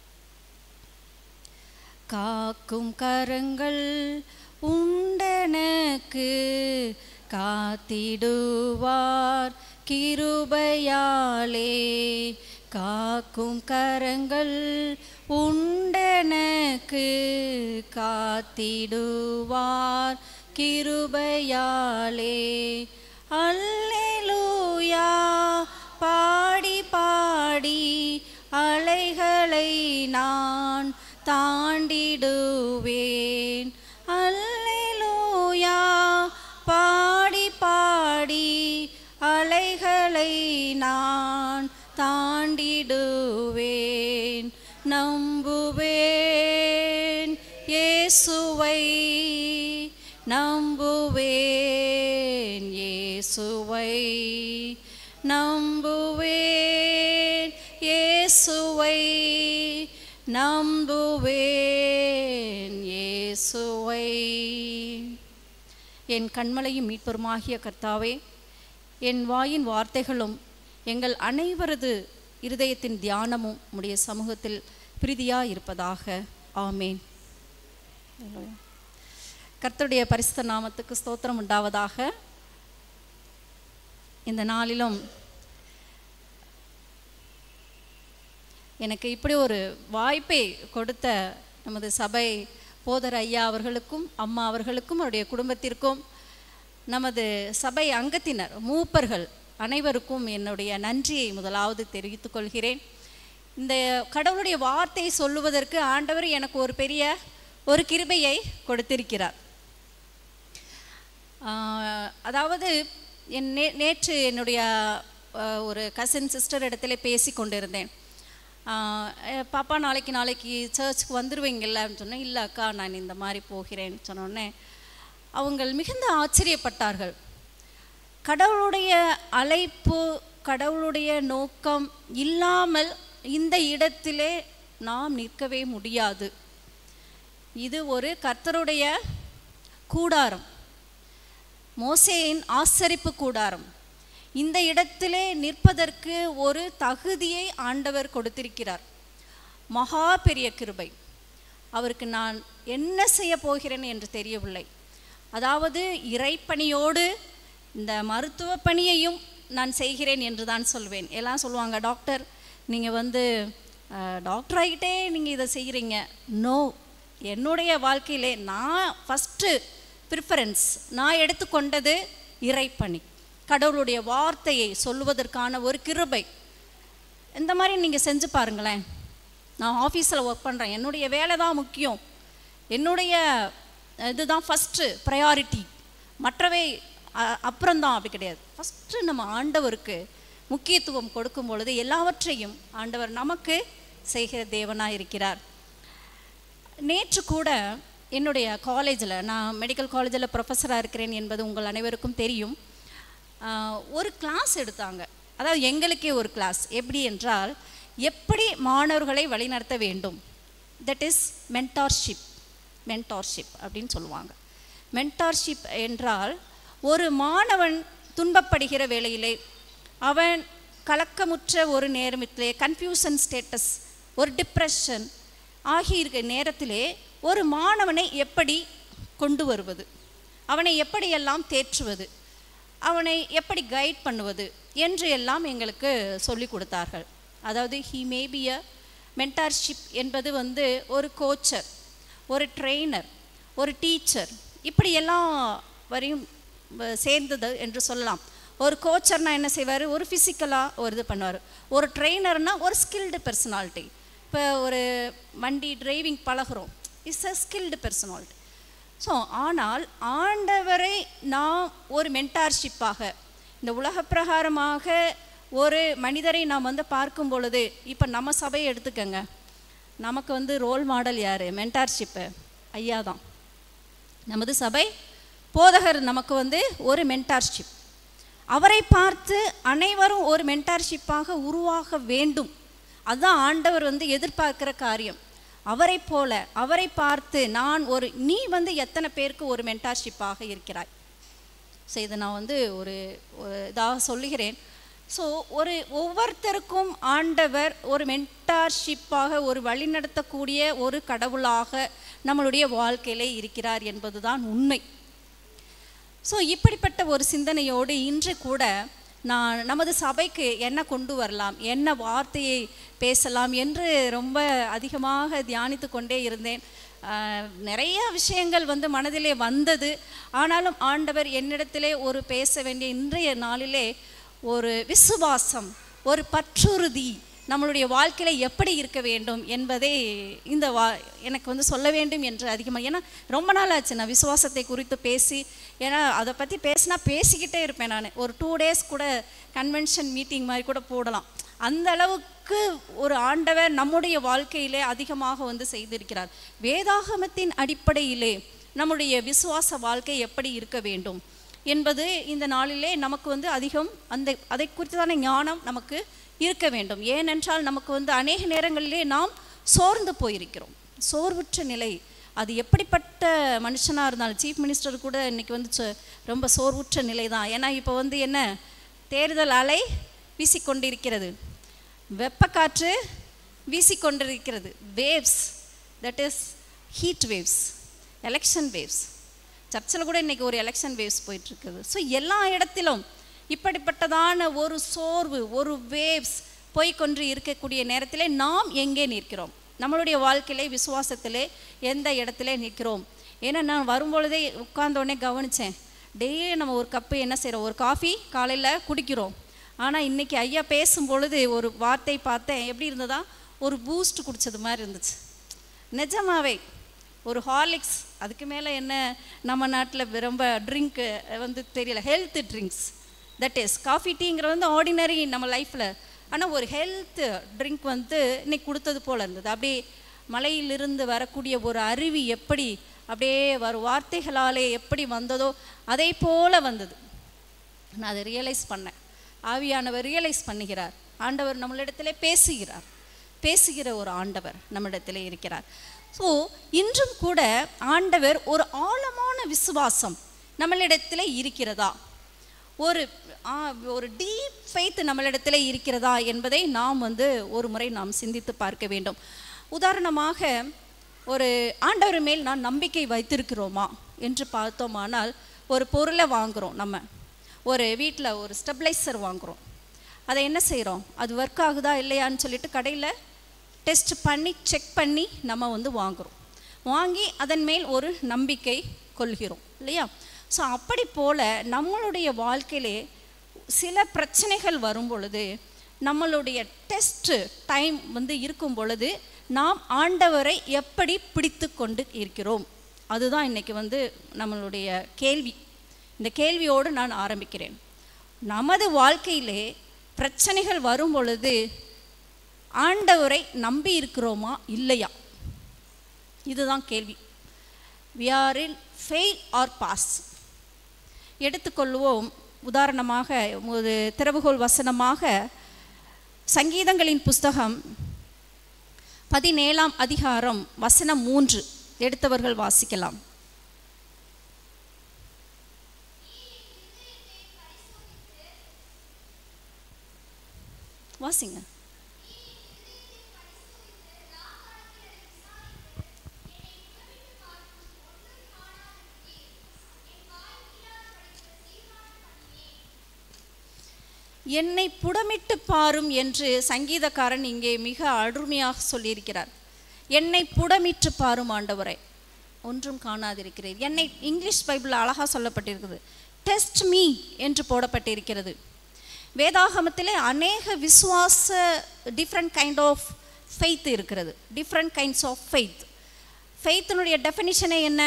காக்கும் கரங்கள் உண்டனக்கு காத்திடுவார் கிருபையாலே காக்கும் கரங்கள் உண்டனக்கு காத்திடுவார் கிருபையாலே அல்லேலூயா பாடி பாடி அலைகளை நான் தாண்டிடுவேன் அல்லேலூயா பாடி பாடி அலைகளை நான் தாண்டிடுவேன் நம்புவேன் இயேசுவை நம்புவேன் இயேசுவை நம்புவேன் இயேசுவை என் கண்மலையும் மீட்பருமாகிய கர்த்தாவே என் வாயின் வார்த்தைகளும் எங்கள் அனைவரது இருதயத்தின் தியானமும் உடைய சமூகத்தில் பிரீதியாக இருப்பதாக ஆமேன் கர்த்தருடைய பரிசுத்த நாமத்துக்கு ஸ்தோத்திரம் உண்டாவதாக இந்த நாளிலும் எனக்கு இப்படி ஒரு வாய்ப்பை கொடுத்த நமது சபை போதர் ஐயா அவர்களுக்கும் அம்மா அவர்களுக்கும் அவருடைய குடும்பத்திற்கும் நமது சபை அங்கத்தினர் மூப்பர்கள் அனைவருக்கும் என்னுடைய நன்றியை முதலாவது தெரிவித்துக் கொள்கிறேன் இந்த கடவுளுடைய வார்த்தை சொல்லுவதற்கு ஆண்டவர் எனக்கு ஒரு பெரிய ஒரு கிருபையை கொடுத்திருக்கிறார் ஆஹ் அதாவது என் நே நேற்று என்னுடைய ஆஹ், ஒரு கசின் சிஸ்டர் இடத்துல பேசி கொண்டிருந்தேன் ஆஹ், அஹ், பாப்பா நாளைக்கு நாளைக்கு சர்ச்சுக்கு வந்துடுவீங்கல்ல அப்படின்னு சொன்னேன் இல்லை அக்கா நான் இந்த மாதிரி போகிறேன்னு சொன்னோடனே அவங்க மிகுந்த ஆச்சரியப்பட்டார்கள் கடவுளுடைய அழைப்பு கடவுளுடைய நோக்கம் இல்லாமல் இந்த இடத்திலே நாம் நிற்கவே முடியாது இது ஒரு கர்த்தருடைய கூடாரம் மோசேயின் ஆசரிப்பு கூடாரம் இந்த இடத்திலே நிற்பதற்கு ஒரு தகுதியை ஆண்டவர் கொடுத்திருக்கிறார் மகா பெரிய கிருபை அவருக்கு நான் என்ன செய்ய போகிறேன் என்று தெரியவில்லை அதாவது இறைப்பணியோடு இந்த மருத்துவ பணியையும் நான் செய்கிறேன் என்று தான் சொல்வேன் எல்லாம் சொல்லுவாங்க டாக்டர் நீங்கள் வந்து அஹ், டாக்டர் ஆகிட்டே நீங்கள் இதை செய்கிறீங்க நோ என்னுடைய வாழ்க்கையிலே நான் ஃபஸ்ட்டு ப்ரிஃபரன்ஸ் நான் எடுத்துக்கொண்டது இறைப்பணி கடவுளுடைய வார்த்தையை சொல்லுவதற்கான ஒரு கிருபை இந்த மாதிரி நீங்கள் செஞ்சு பாருங்களேன் நான் ஆஃபீஸில் ஒர்க் பண்ணுறேன் என்னுடைய வேலை தான் முக்கியம் என்னுடைய இதுதான் ஃபஸ்ட்டு ப்ரையாரிட்டி மற்றவை அ- அப்புறம்தான் அப்படி கிடையாது ஃபஸ்ட்டு நம்ம ஆண்டவருக்கு முக்கியத்துவம் கொடுக்கும் பொழுது எல்லாவற்றையும் ஆண்டவர் நமக்கு செய்கிற தேவனாக இருக்கிறார் நேற்று கூட என்னுடைய காலேஜில் நான் மெடிக்கல் காலேஜில் ப்ரொஃபஸராக இருக்கிறேன் என்பது உங்கள் அனைவருக்கும் தெரியும் ஆஹ், ஒரு கிளாஸ் எடுத்தாங்க அதாவது எங்களுக்கே ஒரு கிளாஸ் எப்படி என்றால் எப்படி மாணவர்களை வழிநடத்த வேண்டும் தட் இஸ் மென்டார்ஷிப் மென்டார்ஷிப் அப்படின்னு சொல்லுவாங்க மென்டார்ஷிப் என்றால் ஒரு மாணவன் துன்பப்படுகிற வேளையிலே அவன் கலக்கமுற்ற ஒரு நேரத்திலே கன்ஃபியூஷன் ஸ்டேட்டஸ் ஒரு டிப்ரெஷன் ஆகியிருக்க நேரத்திலே ஒரு மாணவனை எப்படி கொண்டு வருவது அவனை எப்படியெல்லாம் தேற்றுவது அவனை எப்படி கைட் பண்ணுவது என்று எல்லாம் எங்களுக்கு சொல்லி கொடுத்தார்கள் அதாவது he may be a mentorship என்பது வந்து ஒரு கோச்சர் ஒரு ட்ரெயினர் ஒரு டீச்சர் இப்படியெல்லாம் வரையும் வ- சேர்ந்தது என்று சொல்லலாம் ஒரு கோச்சர்னா என்ன செய்வார் ஒரு ஃபிசிக்கலாக ஒரு இது பண்ணுவார் ஒரு ட்ரெயினர்னா ஒரு ஸ்கில்டு பர்சனாலிட்டி இப்போ ஒரு வண்டி டிரைவிங் பழகுறோம் it's a skilled personality so ஆனால் ஆண்டவரை நாம் ஒரு மென்டார்ஷிப்பாக இந்த உலக பிரகாரமாக ஒரு மனிதரை நாம் வந்து பார்க்கும் பொழுது இப்போ நம்ம சபையை எடுத்துக்கங்க நமக்கு வந்து ரோல் மாடல் யார் மென்டார்ஷிப்பு ஐயா தான் நமது சபை போதகர் நமக்கு வந்து ஒரு மென்டார்ஷிப் அவரை பார்த்து அனைவரும் ஒரு மென்டார்ஷிப்பாக உருவாக வேண்டும் அதுதான் ஆண்டவர் வந்து எதிர்பார்க்கிற காரியம் அவரை போல அவரை பார்த்து நான் ஒரு நீ வந்து எத்தனை பேருக்கு ஒரு மென்டார்ஷிப்பாக இருக்கிறாய் ஸோ இதை நான் வந்து ஒரு ஒரு இதாக சொல்லுகிறேன் ஸோ ஒரு ஒவ்வொருத்தருக்கும் ஆண்டவர் ஒரு மென்டார்ஷிப்பாக ஒரு வழிநடத்தக்கூடிய ஒரு கடவுளாக நம்மளுடைய வாழ்க்கையிலே இருக்கிறார் என்பதுதான் உண்மை ஸோ இப்படிப்பட்ட ஒரு சிந்தனையோடு இன்று கூட நான் நமது சபைக்கு என்ன கொண்டு வரலாம் என்ன வார்த்தையை பேசலாம் என்று ரொம்ப அதிகமாக தியானித்து கொண்டே இருந்தேன் ஆஹ், நிறைய விஷயங்கள் வந்து மனதிலே வந்தது ஆனாலும் ஆண்டவர் என்னிடத்திலே ஒரு பேச வேண்டிய இன்றைய நாளிலே ஒரு விசுவாசம் ஒரு பற்றுறுதி நம்மளுடைய வாழ்க்கையில எப்படி இருக்க வேண்டும் என்பதை இந்த வா எனக்கு வந்து சொல்ல வேண்டும் என்று அதிகமாக ஏன்னா ரொம்ப நாள் ஆச்சு நான் விசுவாசத்தை குறித்து பேசி ஏன்னா அதை பற்றி பேசினா பேசிக்கிட்டே இருப்பேன் நான் ஒரு டூ டேஸ் கூட கன்வென்ஷன் மீட்டிங் மாதிரி கூட போடலாம் அந்த அளவுக்கு ஒரு ஆண்டவர் நம்முடைய வாழ்க்கையிலே அதிகமாக வந்து செய்திருக்கிறார் வேதாகமத்தின் அடிப்படையிலே நம்முடைய விசுவாச வாழ்க்கை எப்படி இருக்க வேண்டும் என்பது இந்த நாளிலே நமக்கு வந்து அதிகம் அந்த அதை குறித்தான ஞானம் நமக்கு இருக்க வேண்டும் ஏனென்றால் நமக்கு வந்து அநேக நேரங்களிலே நாம் சோர்ந்து போயிருக்கிறோம் சோர்வுற்ற நிலை அது எப்படிப்பட்ட மனுஷனாக இருந்தாலும் சீஃப் மினிஸ்டர் கூட இன்னைக்கு வந்து சொ- ரொம்ப சோர்வுற்ற நிலை தான் ஏன்னா இப்போ வந்து என்ன தேர்தல் அலை வீசிக்கொண்டிருக்கிறது வெப்பக்காற்று வீசிக்கொண்டிருக்கிறது waves that is heat waves election waves சர்ச்சில் கூட இன்னைக்கு ஒரு எலெக்ஷன் வேவ்ஸ் போயிட்டுருக்குது ஸோ எல்லா இடத்திலும் இப்படிப்பட்டதான ஒரு சோர்வு ஒரு வேவ்ஸ் போய்க்கொண்டு இருக்கக்கூடிய நேரத்திலே நாம் எங்கே நிற்கிறோம் நம்மளுடைய வாழ்க்கையிலே விசுவாசத்திலே எந்த இடத்துல நிற்கிறோம் ஏன்னா நான் வரும்பொழுதே உட்கார்ந்த உடனே கவனித்தேன் டெய்லி நம்ம ஒரு கப்பு என்ன செய்கிறோம் ஒரு காஃபி காலையில் குடிக்கிறோம் ஆனால் இன்னைக்கு ஐயா பேசும் பொழுது ஒரு வார்த்தை பார்த்தேன் எப்படி இருந்ததா ஒரு பூஸ்ட் குடிச்சது மாதிரி இருந்துச்சு நிஜமாவே ஒரு ஹார்லிக்ஸ் அதுக்கு மேலே என்ன நம்ம நாட்டில் ரொம்ப ட்ரிங்க்கு வந்து தெரியல health drinks that is coffee டீங்கிற வந்து ஆர்டினரி நம்ம லைஃப்பில் ஆனால் ஒரு ஹெல்த் ட்ரிங்க் வந்து இன்னைக்கு கொடுத்தது போல் இருந்தது அப்படியே மலையிலிருந்து வரக்கூடிய ஒரு அருவி எப்படி அப்படியே வரும் வார்த்தைகளாலே எப்படி வந்ததோ அதே போல வந்தது நான் அதை ரியலைஸ் பண்ணேன் ஆவியானவர் ரியலைஸ் பண்ணுகிறார் ஆண்டவர் நம்மளிடத்திலே பேசுகிறார் பேசுகிற ஒரு ஆண்டவர் நம்மிடத்திலே இருக்கிறார் ஸோ இன்றும் கூட ஆண்டவர் ஒரு ஆழமான விசுவாசம் நம்மளிடத்திலே இருக்கிறதா ஒரு ஆ, ஒரு டீப் ஃபெய்த் நம்மளிடத்திலே இருக்கிறதா என்பதை நாம் வந்து ஒரு முறை நாம் சிந்தித்து பார்க்க வேண்டும் உதாரணமாக ஒரு ஆண்டவர் மேல் நான் நம்பிக்கை வைத்திருக்கிறோமா என்று பார்த்தோமானால் ஒரு பொருளை வாங்குகிறோம் நம்ம ஒரு வீட்டில் ஒரு ஸ்டெபிளைசர் வாங்குகிறோம் அதை என்ன செய்கிறோம் அது ஒர்க் ஆகுதா இல்லையான்னு சொல்லிட்டு கடையில் டெஸ்ட் பண்ணி செக் பண்ணி நம்ம வந்து வாங்குகிறோம் வாங்கி அதன் மேல் ஒரு நம்பிக்கை கொள்கிறோம் இல்லையா ஸோ அப்படி போல் நம்மளுடைய வாழ்க்கையிலே சில பிரச்சனைகள் வரும் பொழுது நம்மளுடைய டெஸ்ட்டு டைம் வந்து இருக்கும் பொழுது நாம் ஆண்டவரை எப்படி பிடித்து கொண்டு இருக்கிறோம் அதுதான் இன்னைக்கு வந்து நம்மளுடைய கேள்வி இந்த கேள்வியோடு நான் ஆரம்பிக்கிறேன் நமது வாழ்க்கையிலே பிரச்சனைகள் வரும் பொழுது ஆண்டவரை நம்பி இருக்கிறோமா இல்லையா இதுதான் கேள்வி we are in fail or pass எடுத்துக்கொள்வோம் உதாரணமாக ஒரு திறவுகோல் வசனமாக சங்கீதங்களின் புஸ்தகம் பதினேழாம் அதிகாரம் வசனம் மூன்று எடுத்தவர்கள் வாசிக்கலாம் வாசிங்க என்னை புடமிட்டு பாரும் என்று சங்கீதக்காரன் இங்கே மிக அருமையாக சொல்லியிருக்கிறார் என்னை புடமிட்டு பாரும் ஆண்டவரை ஒன்றும் காணாதிருக்கிறேன் என்னை இங்கிலீஷ் பைபிள் அழகாக சொல்லப்பட்டிருக்குது டெஸ்ட் மீ என்று போடப்பட்டிருக்கிறது வேதாகமத்திலே அநேக விசுவாச டிஃப்ரெண்ட் கைண்ட் ஆஃப் ஃபெய்த் இருக்கிறது டிஃப்ரெண்ட் கைண்ட்ஸ் ஆஃப் ஃபெய்த் ஃபெய்த்தினுடைய டெஃபினிஷனே என்ன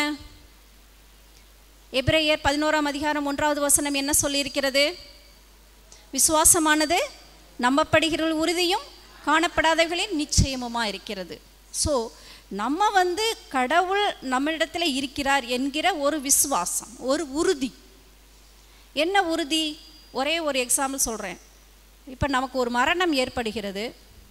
எபிரேயர் பதினோராம் அதிகாரம் ஒன்றாவது வசனம் என்ன சொல்லியிருக்கிறது விசுவாசமானது நம்பப்படுகிற உறுதியும் காணப்படாதவர்களின் நிச்சயமுமா இருக்கிறது ஸோ நம்ம வந்து கடவுள் நம்மளிடத்தில் இருக்கிறார் என்கிற ஒரு விசுவாசம் ஒரு உறுதி என்ன உறுதி ஒரே ஒரு எக்ஸாம்பிள் சொல்கிறேன் இப்போ நமக்கு ஒரு மரணம் ஏற்படுகிறது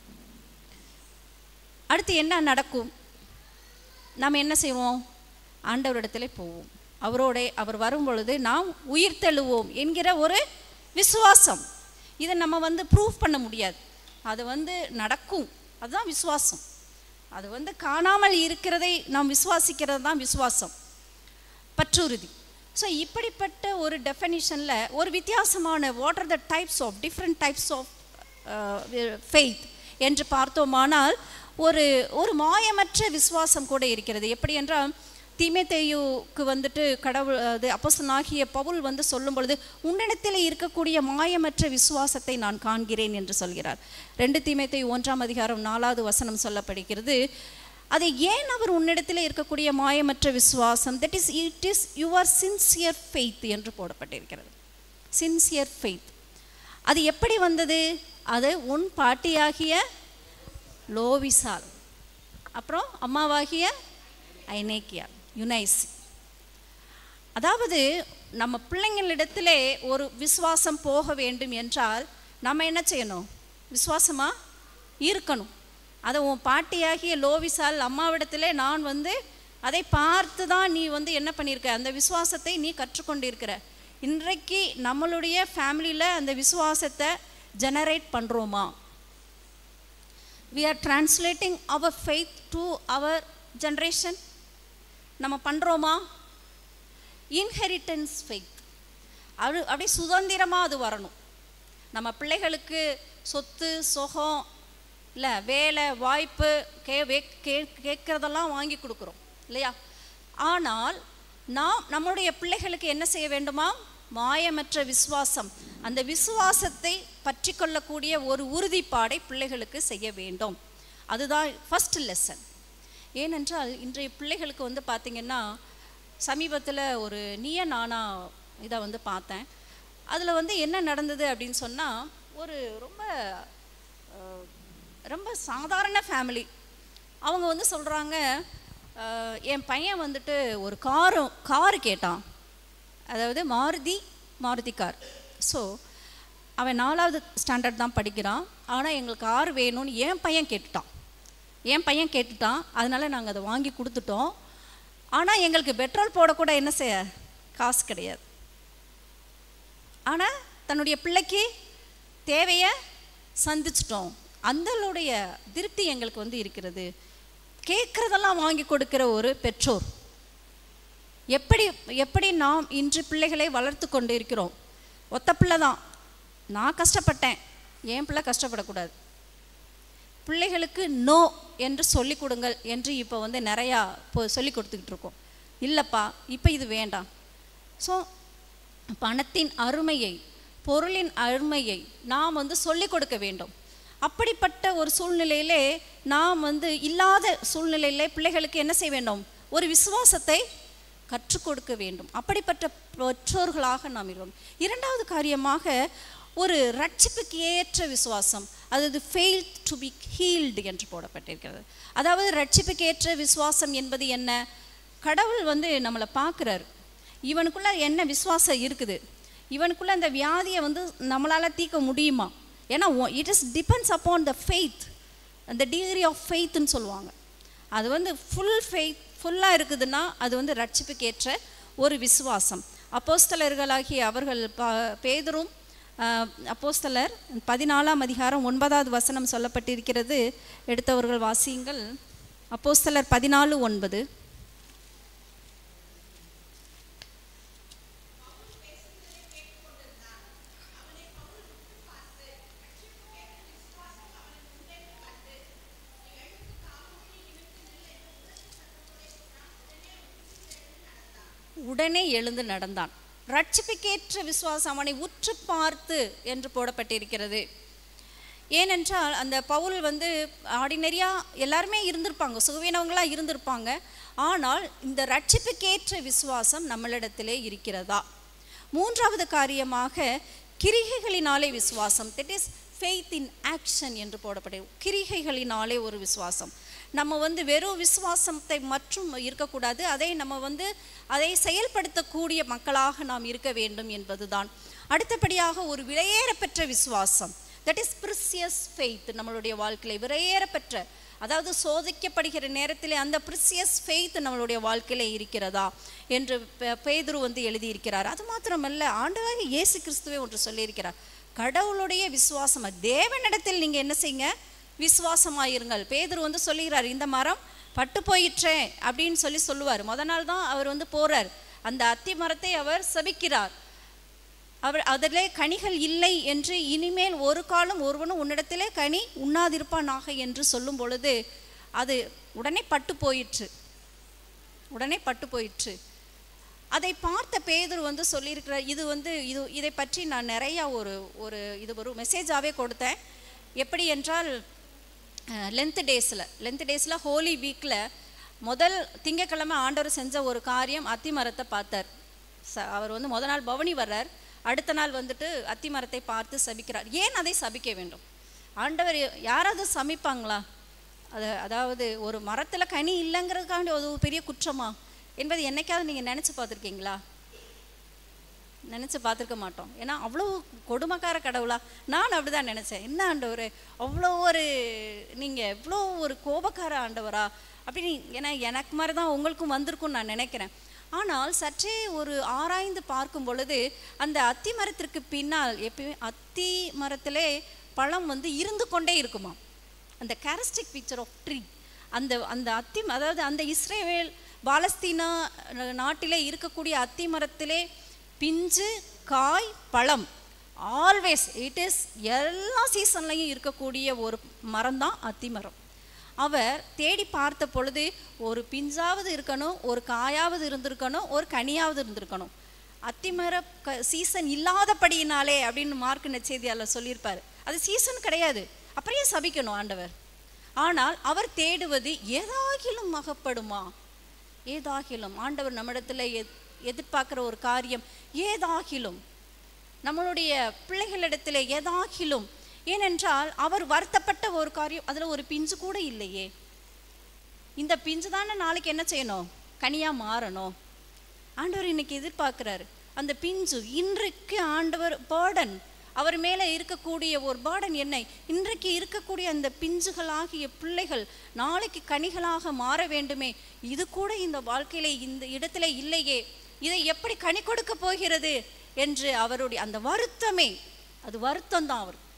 அடுத்து என்ன நடக்கும் நாம் என்ன செய்வோம் ஆண்டவரிடத்துல போவோம் அவரோட அவர் வரும் பொழுது நாம் உயிர் தெழுவோம் என்கிற ஒரு விசுவாசம் இதை நம்ம வந்து ப்ரூவ் பண்ண முடியாது அது வந்து நடக்கும் அதுதான் விசுவாசம் அது வந்து காணாமல் இருக்கிறதை நாம் விசுவாசிக்கிறது தான் விசுவாசம் பற்றுறுதி ஸோ இப்படிப்பட்ட ஒரு டெஃபனிஷனில் ஒரு வித்தியாசமான what are the types of different types of faith என்று பார்த்தோமானால் ஒரு ஒரு மாயமற்ற விசுவாசம் கூட இருக்கிறது எப்படி என்றால் தீமேத்தேயுக்கு வந்துட்டு கடவுள் அது அப்போஸ்தலனாகிய பவுல் வந்து சொல்லும் பொழுது உன்னிடத்தில் இருக்கக்கூடிய மாயமற்ற விசுவாசத்தை நான் காண்கிறேன் என்று சொல்கிறார் ரெண்டு தீமேத்தேயு ஒன்றாம் அதிகாரம் நாலாவது வசனம் சொல்லப்படுகிறது அதை ஏன் அவர் உன்னிடத்தில் இருக்கக்கூடிய மாயமற்ற விசுவாசம் that is it is your sincere faith என்று போடப்பட்டிருக்கிறது சின்சியர் ஃபெய்த் அது எப்படி வந்தது அது உன் பாட்டியாகிய லோவிசால் அப்புறம் அம்மாவாகிய ஐநேக்கியா யுனைசி அதாவது நம்ம பிள்ளைங்களிடத்திலே ஒரு விசுவாசம் போக வேண்டும் என்றால் நம்ம என்ன செய்யணும் விசுவாசமா இருக்கணும் அதை உன் பாட்டியாகிய லோவிசால் அம்மாவிடத்திலே நான் வந்து அதை பார்த்து தான் நீ வந்து என்ன பண்ணியிருக்க அந்த விசுவாசத்தை நீ கற்றுக்கொண்டிருக்கிற இன்றைக்கு நம்மளுடைய ஃபேமிலியில் அந்த விசுவாசத்தை ஜெனரேட் பண்ணுறோமா we are translating our faith to our generation நம்ம பண்ணுறோமா இன்ஹெரிட்டன்ஸ் ஃபெய்த் அது அப்படியே சுதந்திரமாக அது வரணும் நம்ம பிள்ளைகளுக்கு சொத்து சுகம் இல்லை வேலை வாய்ப்பு கே வே கே கேட்குறதெல்லாம் வாங்கி கொடுக்குறோம் இல்லையா ஆனால் நாம் நம்மளுடைய பிள்ளைகளுக்கு என்ன செய்ய வேண்டுமா மாயமற்ற விசுவாசம் அந்த விசுவாசத்தை பற்றி கொள்ளக்கூடிய ஒரு உறுதிப்பாடை பிள்ளைகளுக்கு செய்ய வேண்டும் அதுதான் ஃபர்ஸ்ட் லெசன் ஏனென்றால் இன்றைய பிள்ளைகளுக்கு வந்து பார்த்திங்கன்னா சமீபத்தில் ஒரு நீய நானா இதை வந்து பார்த்தேன் அதில் வந்து என்ன நடந்தது அப்படின்னு சொன்னால் ஒரு ரொம்ப அஹ், ரொம்ப சாதாரண ஃபேமிலி அவங்க வந்து சொல்கிறாங்க என் பையன் வந்துட்டு ஒரு காரு காரு கேட்டான் அதாவது மாருதி மாருதி கார் ஸோ அவன் நாலாவது ஸ்டாண்டர்ட் தான் படிக்கிறான் ஆனால் எங்களுக்கு கார் வேணும்னு என் பையன் கேட்டுட்டான் என் பையன் கேட்டுட்டான் அதனால நாங்கள் அதை வாங்கி கொடுத்துட்டோம் ஆனால் எங்களுக்கு பெட்ரோல் போடக்கூட என்ன செய்ய காசு கிடையாது ஆனால் தன்னுடைய பிள்ளைக்கு தேவையை சந்திச்சிட்டோம் அந்தளுடைய திருப்தி எங்களுக்கு வந்து இருக்கிறது கேட்குறதெல்லாம் வாங்கி கொடுக்கிற ஒரு பெற்றோர் எப்படி எப்படி நாம் இன்று பிள்ளைகளை வளர்த்து கொண்டு இருக்கிறோம் ஒத்த பிள்ளை தான் நான் கஷ்டப்பட்டேன் என் பிள்ளை கஷ்டப்படக்கூடாது பிள்ளைகளுக்கு நோ என்று சொல்லி கொடுங்கள் என்று இப்போ வந்து நிறையா இப்போ சொல்லி கொடுத்துக்கிட்டு இருக்கோம் இல்லைப்பா இப்போ இது வேண்டாம் ஸோ பணத்தின் அருமையை பொருளின் அருமையை நாம் வந்து சொல்லிக் கொடுக்க வேண்டும் அப்படிப்பட்ட ஒரு சூழ்நிலையிலே நாம் வந்து இல்லாத சூழ்நிலையிலே பிள்ளைகளுக்கு என்ன செய்ய வேண்டும் ஒரு விசுவாசத்தை கற்றுக் கொடுக்க வேண்டும் அப்படிப்பட்ட பெற்றோர்களாக நாம் இருக்கிறோம் இரண்டாவது காரியமாக ஒரு ரட்சிப்புக்கு ஏற்ற விசுவாசம் அதாவது ஃபெயில் டு பி ஹீல்டு என்று போடப்பட்டிருக்கிறது அதாவது ரட்சிப்புக்கு ஏற்ற விசுவாசம் என்பது என்ன கடவுள் வந்து நம்மளை பார்க்குறாரு இவனுக்குள்ள என்ன விசுவாசம் இருக்குது இவனுக்குள்ள அந்த வியாதியை வந்து நம்மளால் தீர்க்க முடியுமா ஏன்னா it is depends upon the faith அந்த டிகிரி ஆஃப் ஃபெய்த்துன்னு சொல்லுவாங்க அது வந்து ஃபுல் ஃபெய்த் ஃபுல்லாக இருக்குதுன்னா அது வந்து ரட்சிப்புக்கு ஏற்ற ஒரு விசுவாசம் அப்போஸ்தலர்களாகிய அவர்கள் ப பேதரும் ஆஹ், அப்போஸ்தலர் பதினாலாம் அதிகாரம் ஒன்பதாவது வசனம் சொல்லப்பட்டிருக்கிறது எடுத்தவர்கள் வாசியுங்கள் அப்போஸ்தலர் பதினாலு ஒன்பது உடனே எழுந்து நடந்தான் ரட்சிப்புக்கேற்ற விசுவாசம் அவனை உற்று பார்த்து என்று போடப்பட்டிருக்கிறது ஏனென்றால் அந்த பவுல் வந்து ஆர்டினரியாக எல்லாருமே இருந்திருப்பாங்க சுகவீனவங்களாக இருந்திருப்பாங்க ஆனால் இந்த ரட்சிப்புக்கேற்ற விசுவாசம் நம்மளிடத்திலே இருக்கிறதா மூன்றாவது காரியமாக கிரிகைகளினாலே விசுவாசம் that is faith in action என்று போடப்பட்ட கிரிகைகளினாலே ஒரு விசுவாசம் நம்ம வந்து வெறும் விசுவாசத்தை மற்றும் இருக்கக்கூடாது அதை நம்ம வந்து அதை செயல்படுத்தக்கூடிய மக்களாக நாம் இருக்க வேண்டும் என்பதுதான் அடுத்தபடியாக ஒரு விலையேறப்பெற்ற விசுவாசம் தட் இஸ் ப்ரிசியஸ் ஃபெய்த் நம்மளுடைய வாழ்க்கையில விலையேறப்பெற்ற அதாவது சோதிக்கப்படுகிற நேரத்திலே அந்த ப்ரிசியஸ் ஃபெய்த் நம்மளுடைய வாழ்க்கையில இருக்கிறதா என்று பே- பேதுரு வந்து எழுதியிருக்கிறார் அது மாத்திரமல்ல ஆண்டவராக இயேசு கிறிஸ்துவே ஒன்று சொல்லியிருக்கிறார் கடவுளுடைய விசுவாசம் தேவனிடத்தில் நீங்க என்ன செய்யுங்க விசுவாசமாயிருங்கள் பேதுரு வந்து சொல்லுகிறார் இந்த மரம் பட்டு போயிற்றே அப்படின்னு சொல்லி சொல்லுவார் முத நாள் தான் அவர் வந்து போறார் அந்த அத்தி மரத்தை அவர் சபிக்கிறார் அவர் அதிலே கனிகள் இல்லை என்று இனிமேல் ஒரு காலம் ஒருவனும் உன்னிடத்திலே கனி உண்ணாதிருப்பானாக என்று சொல்லும் பொழுது அது உடனே பட்டு போயிற்று உடனே பட்டு போயிற்று அதை பார்த்த பேதுரு வந்து சொல்லியிருக்கிறார் இது வந்து இது இதை பற்றி நான் நிறையா ஒரு ஒரு இது ஒரு மெசேஜாகவே கொடுத்தேன் எப்படி என்றால் லென்த் டேஸில் லென்த் டேஸில் ஹோலி வீக்கில் முதல் திங்கக்கிழமை ஆண்டவர் செஞ்ச ஒரு காரியம் அத்தி மரத்தை பார்த்தார் ச அவர் வந்து முத நாள் பவனி வர்றார் அடுத்த நாள் வந்துட்டு அத்தி மரத்தை பார்த்து சபிக்கிறார் ஏன் அதை சபிக்க வேண்டும் ஆண்டவர் யாராவது சமிப்பாங்களா அது அதாவது ஒரு மரத்தில் கனி இல்லைங்கிறதுக்காண்டி அது ஒரு பெரிய குற்றமா என்பது என்னைக்காவது நீங்கள் நினச்சி பார்த்துருக்கீங்களா நினச்சி பார்த்துருக்க மாட்டோம் ஏன்னா அவ்வளோ கொடுமைக்கார கடவுளா நான் அப்படி தான் நினச்சேன் என்ன ஆண்டவர் அவ்வளோ ஒரு நீங்கள் எவ்வளோ ஒரு கோபக்கார ஆண்டவரா அப்படின்னு ஏன்னா எனக்கு மாதிரி தான் உங்களுக்கும் வந்திருக்கும்னு நான் நினைக்கிறேன் ஆனால் சற்றே ஒரு ஆராய்ந்து பார்க்கும் பொழுது அந்த அத்தி மரத்திற்கு பின்னால் எப்பயுமே அத்தி மரத்திலே பழம் வந்து இருந்து கொண்டே இருக்குமா அந்த கேரஸ்டிக் பிக்சர் ஆஃப் ட்ரீ அந்த அந்த அத்தி அதாவது அந்த இஸ்ரேவேல் பாலஸ்தீனா நாட்டிலே இருக்கக்கூடிய அத்தி மரத்திலே பிஞ்சு காய் பழம் ஆல்வேஸ் இட் இஸ் எல்லா சீசன்லையும் இருக்கக்கூடிய ஒரு மரம் தான் அத்தி மரம் அவர் தேடி பார்த்த பொழுது ஒரு பிஞ்சாவது இருக்கணும் ஒரு காயாவது இருந்திருக்கணும் ஒரு கனியாவது இருந்திருக்கணும் அத்திமர க சீசன் இல்லாதபடியினாலே அப்படின்னு மார்க் நச்செய்தியாளர் சொல்லியிருப்பார் அது சீசன் கிடையாது அப்படியே சபிக்கணும் ஆண்டவர் ஆனால் அவர் தேடுவது ஏதாகிலும் அகப்படுமா ஏதாகிலும் ஆண்டவர் நம்மிடத்துல எத் எதிர்பார்க்குற ஒரு காரியம் ஏதாகிலும் நம்மளுடைய பிள்ளைகளிடத்தில் ஏதாகிலும் ஏனென்றால் அவர் வருத்தப்பட்ட ஒரு காரியம் அதில் ஒரு பிஞ்சு கூட இல்லையே இந்த பிஞ்சு தானே நாளைக்கு என்ன செய்யணும் கனியா மாறணும் ஆண்டவர் இன்னைக்கு எதிர்பார்க்கிறாரு அந்த பிஞ்சு இன்றைக்கு ஆண்டவர் பேர்டன் அவர் மேலே இருக்கக்கூடிய ஒரு பேர்டன் என்ன இன்றைக்கு இருக்கக்கூடிய அந்த பிஞ்சுகளாகிய பிள்ளைகள் நாளைக்கு கனிகளாக மாற வேண்டுமே இது கூட இந்த வாழ்க்கையில இந்த இடத்துல இல்லையே இதை எப்படி கனி கொடுக்க போகிறது என்று அவருடைய அந்த வருத்தமே அது வருத்தம் தான் அவர்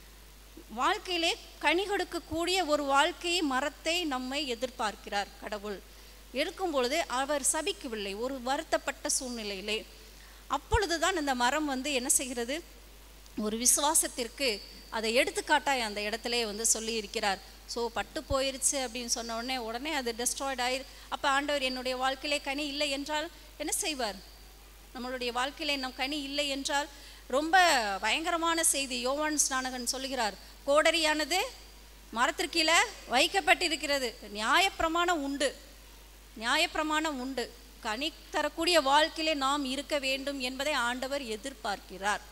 வாழ்க்கையிலே கனி கொடுக்கக்கூடிய ஒரு வாழ்க்கையை மரத்தை நம்மை எதிர்பார்க்கிறார் கடவுள் இருக்கும் பொழுது அவர் சபிக்கவில்லை ஒரு வருத்தப்பட்ட சூழ்நிலையிலே அப்பொழுதுதான் அந்த மரம் வந்து என்ன செய்கிறது ஒரு விசுவாசத்திற்கு அதை எடுத்துக்காட்டாய் அந்த இடத்துல வந்து சொல்லி இருக்கிறார் ஸோ பட்டு போயிருச்சு அப்படின்னு சொன்ன உடனே உடனே அது டெஸ்ட்ராய்ட் ஆயிரு அப்போ ஆண்டவர் என்னுடைய வாழ்க்கையிலே கனி இல்லை என்றால் என்ன செய்வார் நம்மளுடைய வாழ்க்கையிலே நம் கனி இல்லை என்றால் ரொம்ப பயங்கரமான செய்தி யோவான் ஸ்நானகன் சொல்லுகிறார் கோடரியானது மரத்திற்கீழே வைக்கப்பட்டிருக்கிறது நியாயப்பிரமாணம் உண்டு நியாயப்பிரமாணம் உண்டு கனி தரக்கூடிய வாழ்க்கையிலே நாம் இருக்க வேண்டும் என்பதை ஆண்டவர் எதிர்பார்க்கிறார்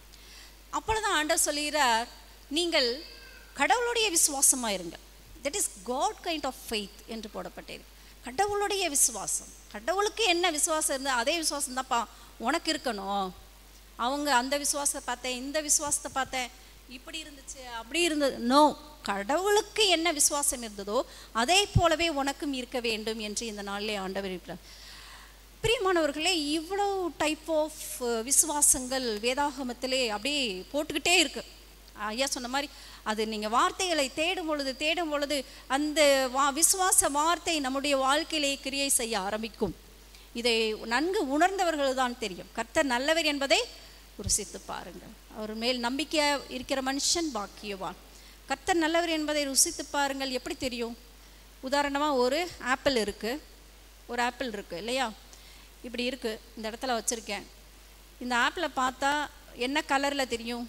அப்பொழுது ஆண்டவர் சொல்லுகிறார் நீங்கள் கடவுளுடைய விசுவாசமாக இருங்க that is God kind of faith என்று போடப்பட்டது கடவுளுடைய விசுவாசம் கடவுளுக்கு என்ன விசுவாசம் இருந்தால் அதே விசுவாசம் தான்ப்பா உனக்கு இருக்கணும் அவங்க அந்த விசுவாசத்தை பார்த்தேன் இந்த விசுவாசத்தை பார்த்தேன் இப்படி இருந்துச்சு அப்படி இருந்தது நோ கடவுளுக்கு என்ன விசுவாசம் இருந்ததோ அதே போலவே உனக்கும் இருக்க வேண்டும் என்று இந்த நாளிலே ஆண்டவர் இருக்கிறார் பிரியமானவர்களே இவ்வளோ டைப் ஆஃப் விசுவாசங்கள் வேதாகமத்திலே அப்படியே போட்டுக்கிட்டே இருக்கு ஐயா சொன்ன மாதிரி அது நீங்கள் வார்த்தைகளை தேடும் பொழுது தேடும் பொழுது அந்த வா விசுவாச வார்த்தை நம்முடைய வாழ்க்கையிலே கிரியை செய்ய ஆரம்பிக்கும் இதை நன்கு உணர்ந்தவர்கள் தான் தெரியும் கர்த்தர் நல்லவர் என்பதை ருசித்து பாருங்கள் அவர் மேல் நம்பிக்கை இருக்கிற மனுஷன் பாக்கியவான் கர்த்தர் நல்லவர் என்பதை ருசித்து பாருங்கள் எப்படி தெரியும் உதாரணமாக ஒரு ஆப்பிள் இருக்குது ஒரு ஆப்பிள் இருக்குது இல்லையா இப்படி இருக்குது இந்த இடத்துல வச்சுருக்கேன் இந்த ஆப்பிளை பார்த்தா என்ன கலரில் தெரியும்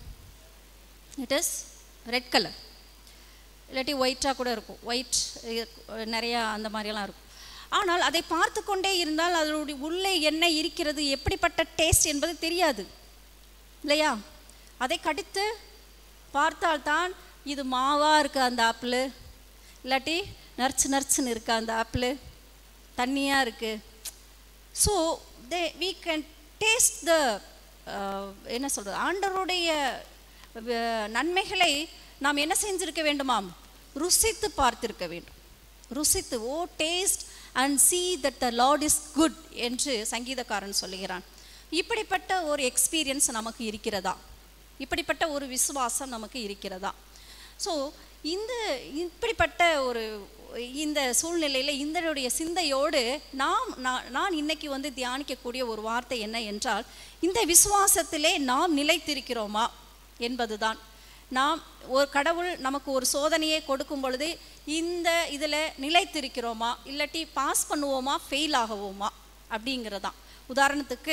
இட் இஸ் ரெட் கலர் இல்லாட்டி ஒயிட்டாக கூட இருக்கும் ஒயிட் நிறையா அந்த மாதிரியெல்லாம் இருக்கும் ஆனால் அதை பார்த்து கொண்டே இருந்தால் அதனுடைய உள்ளே என்ன இருக்கிறது எப்படிப்பட்ட டேஸ்ட் என்பது தெரியாது இல்லையா அதை கடித்து பார்த்தால்தான் இது மாவாக இருக்குது அந்த ஆப்பிள் இல்லாட்டி நர்ச்சு நர்ச்சுன்னு இருக்கா அந்த ஆப்பிள் தண்ணியாக இருக்குது so they we can taste த என்ன சொல்கிறது ஆண்டவருடைய அஹ், நன்மைகளை நாம் என்ன செஞ்சிருக்க வேண்டுமாம் ருசித்து பார்த்திருக்க வேண்டும் ருசித்து O taste and see that the Lord is good என்று சங்கீதக்காரன் சொல்லுகிறான் இப்படிப்பட்ட ஒரு எக்ஸ்பீரியன்ஸ் நமக்கு இருக்கிறதா இப்படிப்பட்ட ஒரு விசுவாசம் நமக்கு இருக்கிறதா ஸோ இந்த இப்படிப்பட்ட ஒரு இந்த சூழ்நிலையில் இந்தனுடைய சிந்தையோடு நாம் நான் நான் இன்னைக்கு வந்து தியானிக்கக்கூடிய ஒரு வார்த்தை என்ன என்றால் இந்த விசுவாசத்திலே நாம் நிலைத்திருக்கிறோமா என்பதுதான் நாம் ஒரு கடவுள் நமக்கு ஒரு சோதனையை கொடுக்கும் பொழுது இந்த இதில் நிலைத்திருக்கிறோமா இல்லாட்டி பாஸ் பண்ணுவோமா ஃபெயில் ஆகுவோமா அப்படிங்கிறதான் உதாரணத்துக்கு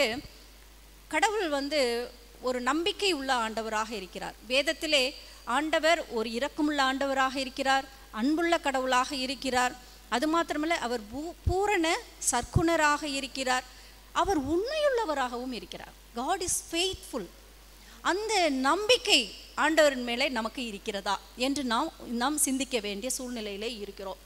கடவுள் வந்து ஒரு நம்பிக்கை உள்ள ஆண்டவராக இருக்கிறார் வேதத்திலே ஆண்டவர் ஒரு இரக்கமுள்ள ஆண்டவராக இருக்கிறார் அன்புள்ள கடவுளாக இருக்கிறார் அது மாத்திரமல்ல அவர் பூ பூரண சர்க்குணராக இருக்கிறார் அவர் உண்மையுள்ளவராகவும் இருக்கிறார் காட் இஸ் ஃபெய்த்ஃபுல் அந்த நம்பிக்கை ஆண்டவரின் மேலே நமக்கு இருக்கிறதா என்று நாம் நாம் சிந்திக்க வேண்டிய சூழ்நிலையிலே இருக்கிறோம்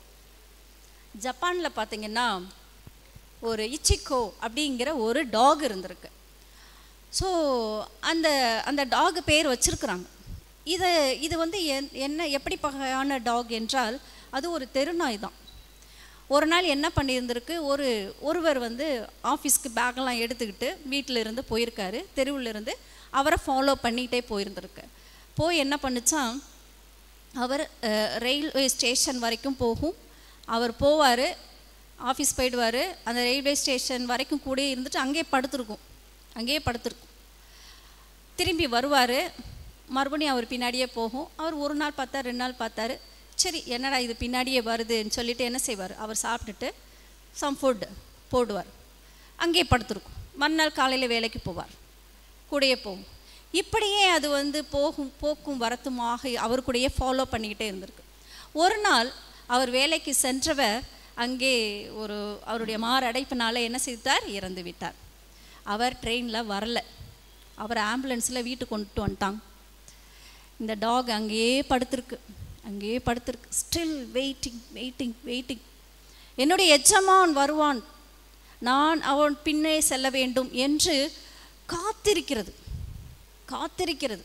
ஜப்பானில் பார்த்தீங்கன்னா ஒரு இச்சிக்கோ அப்படிங்கிற ஒரு டாக் இருந்திருக்கு ஸோ அந்த அந்த டாக் பேர் வச்சிருக்கிறாங்க இது இது வந்து என்- என்ன எப்படி வகையான டாக் என்றால் அது ஒரு தெருநாய் தான் ஒரு நாள் என்ன பண்ணியிருந்திருக்கு ஒரு ஒருவர் வந்து ஆஃபீஸ்க்கு பேக்கெல்லாம் எடுத்துக்கிட்டு வீட்டில் இருந்து போயிருக்காரு தெருவில் இருந்து அவரை ஃபாலோ பண்ணிகிட்டே போயிருந்திருக்கு போய் என்ன பண்ணுச்சான் அவர் அஹ், ரயில்வே ஸ்டேஷன் வரைக்கும் போகும் அவர் போவார் ஆஃபீஸ் போயிடுவார் அந்த ரயில்வே ஸ்டேஷன் வரைக்கும் கூட இருந்துட்டு அங்கேயே படுத்திருக்கும் அங்கேயே படுத்திருக்கும் திரும்பி வருவார் மறுபடியும் அவர் பின்னாடியே போகும் அவர் ஒரு நாள் பார்த்தார் ரெண்டு நாள் பார்த்தாரு சரி என்னடா இது பின்னாடியே வருதுன்னு சொல்லிட்டு என்ன செய்வார் அவர் சாப்பிட்டுட்டு சம் ஃபுட் போடுவார் அங்கேயே படுத்திருக்கும் மறுநாள் காலையில் வேலைக்கு போவார் கூடயே போகும் இப்படியே அது வந்து போகும் போக்கும் வரத்துமாக அவர் கூடயே ஃபாலோ பண்ணிக்கிட்டே இருந்திருக்கு ஒரு நாள் அவர் வேலைக்கு சென்றவர் அங்கே ஒரு அவருடைய மாரடைப்பினால என்ன செய்தார் இறந்து விட்டார் அவர் ட்ரெயினில் வரல அவர் ஆம்புலன்ஸில் வீட்டுக்கு கொண்டுட்டு வந்துட்டாங்க இந்த டாக் அங்கேயே படுத்திருக்கு அங்கேயே படுத்திருக்கு ஸ்டில் வெயிட்டிங் வெயிட்டிங் வெயிட்டிங் என்னுடைய எஜமான் வருவான் நான் அவன் பின்னே செல்ல வேண்டும் என்று காத்திருக்கிறது காத்திருக்கிறது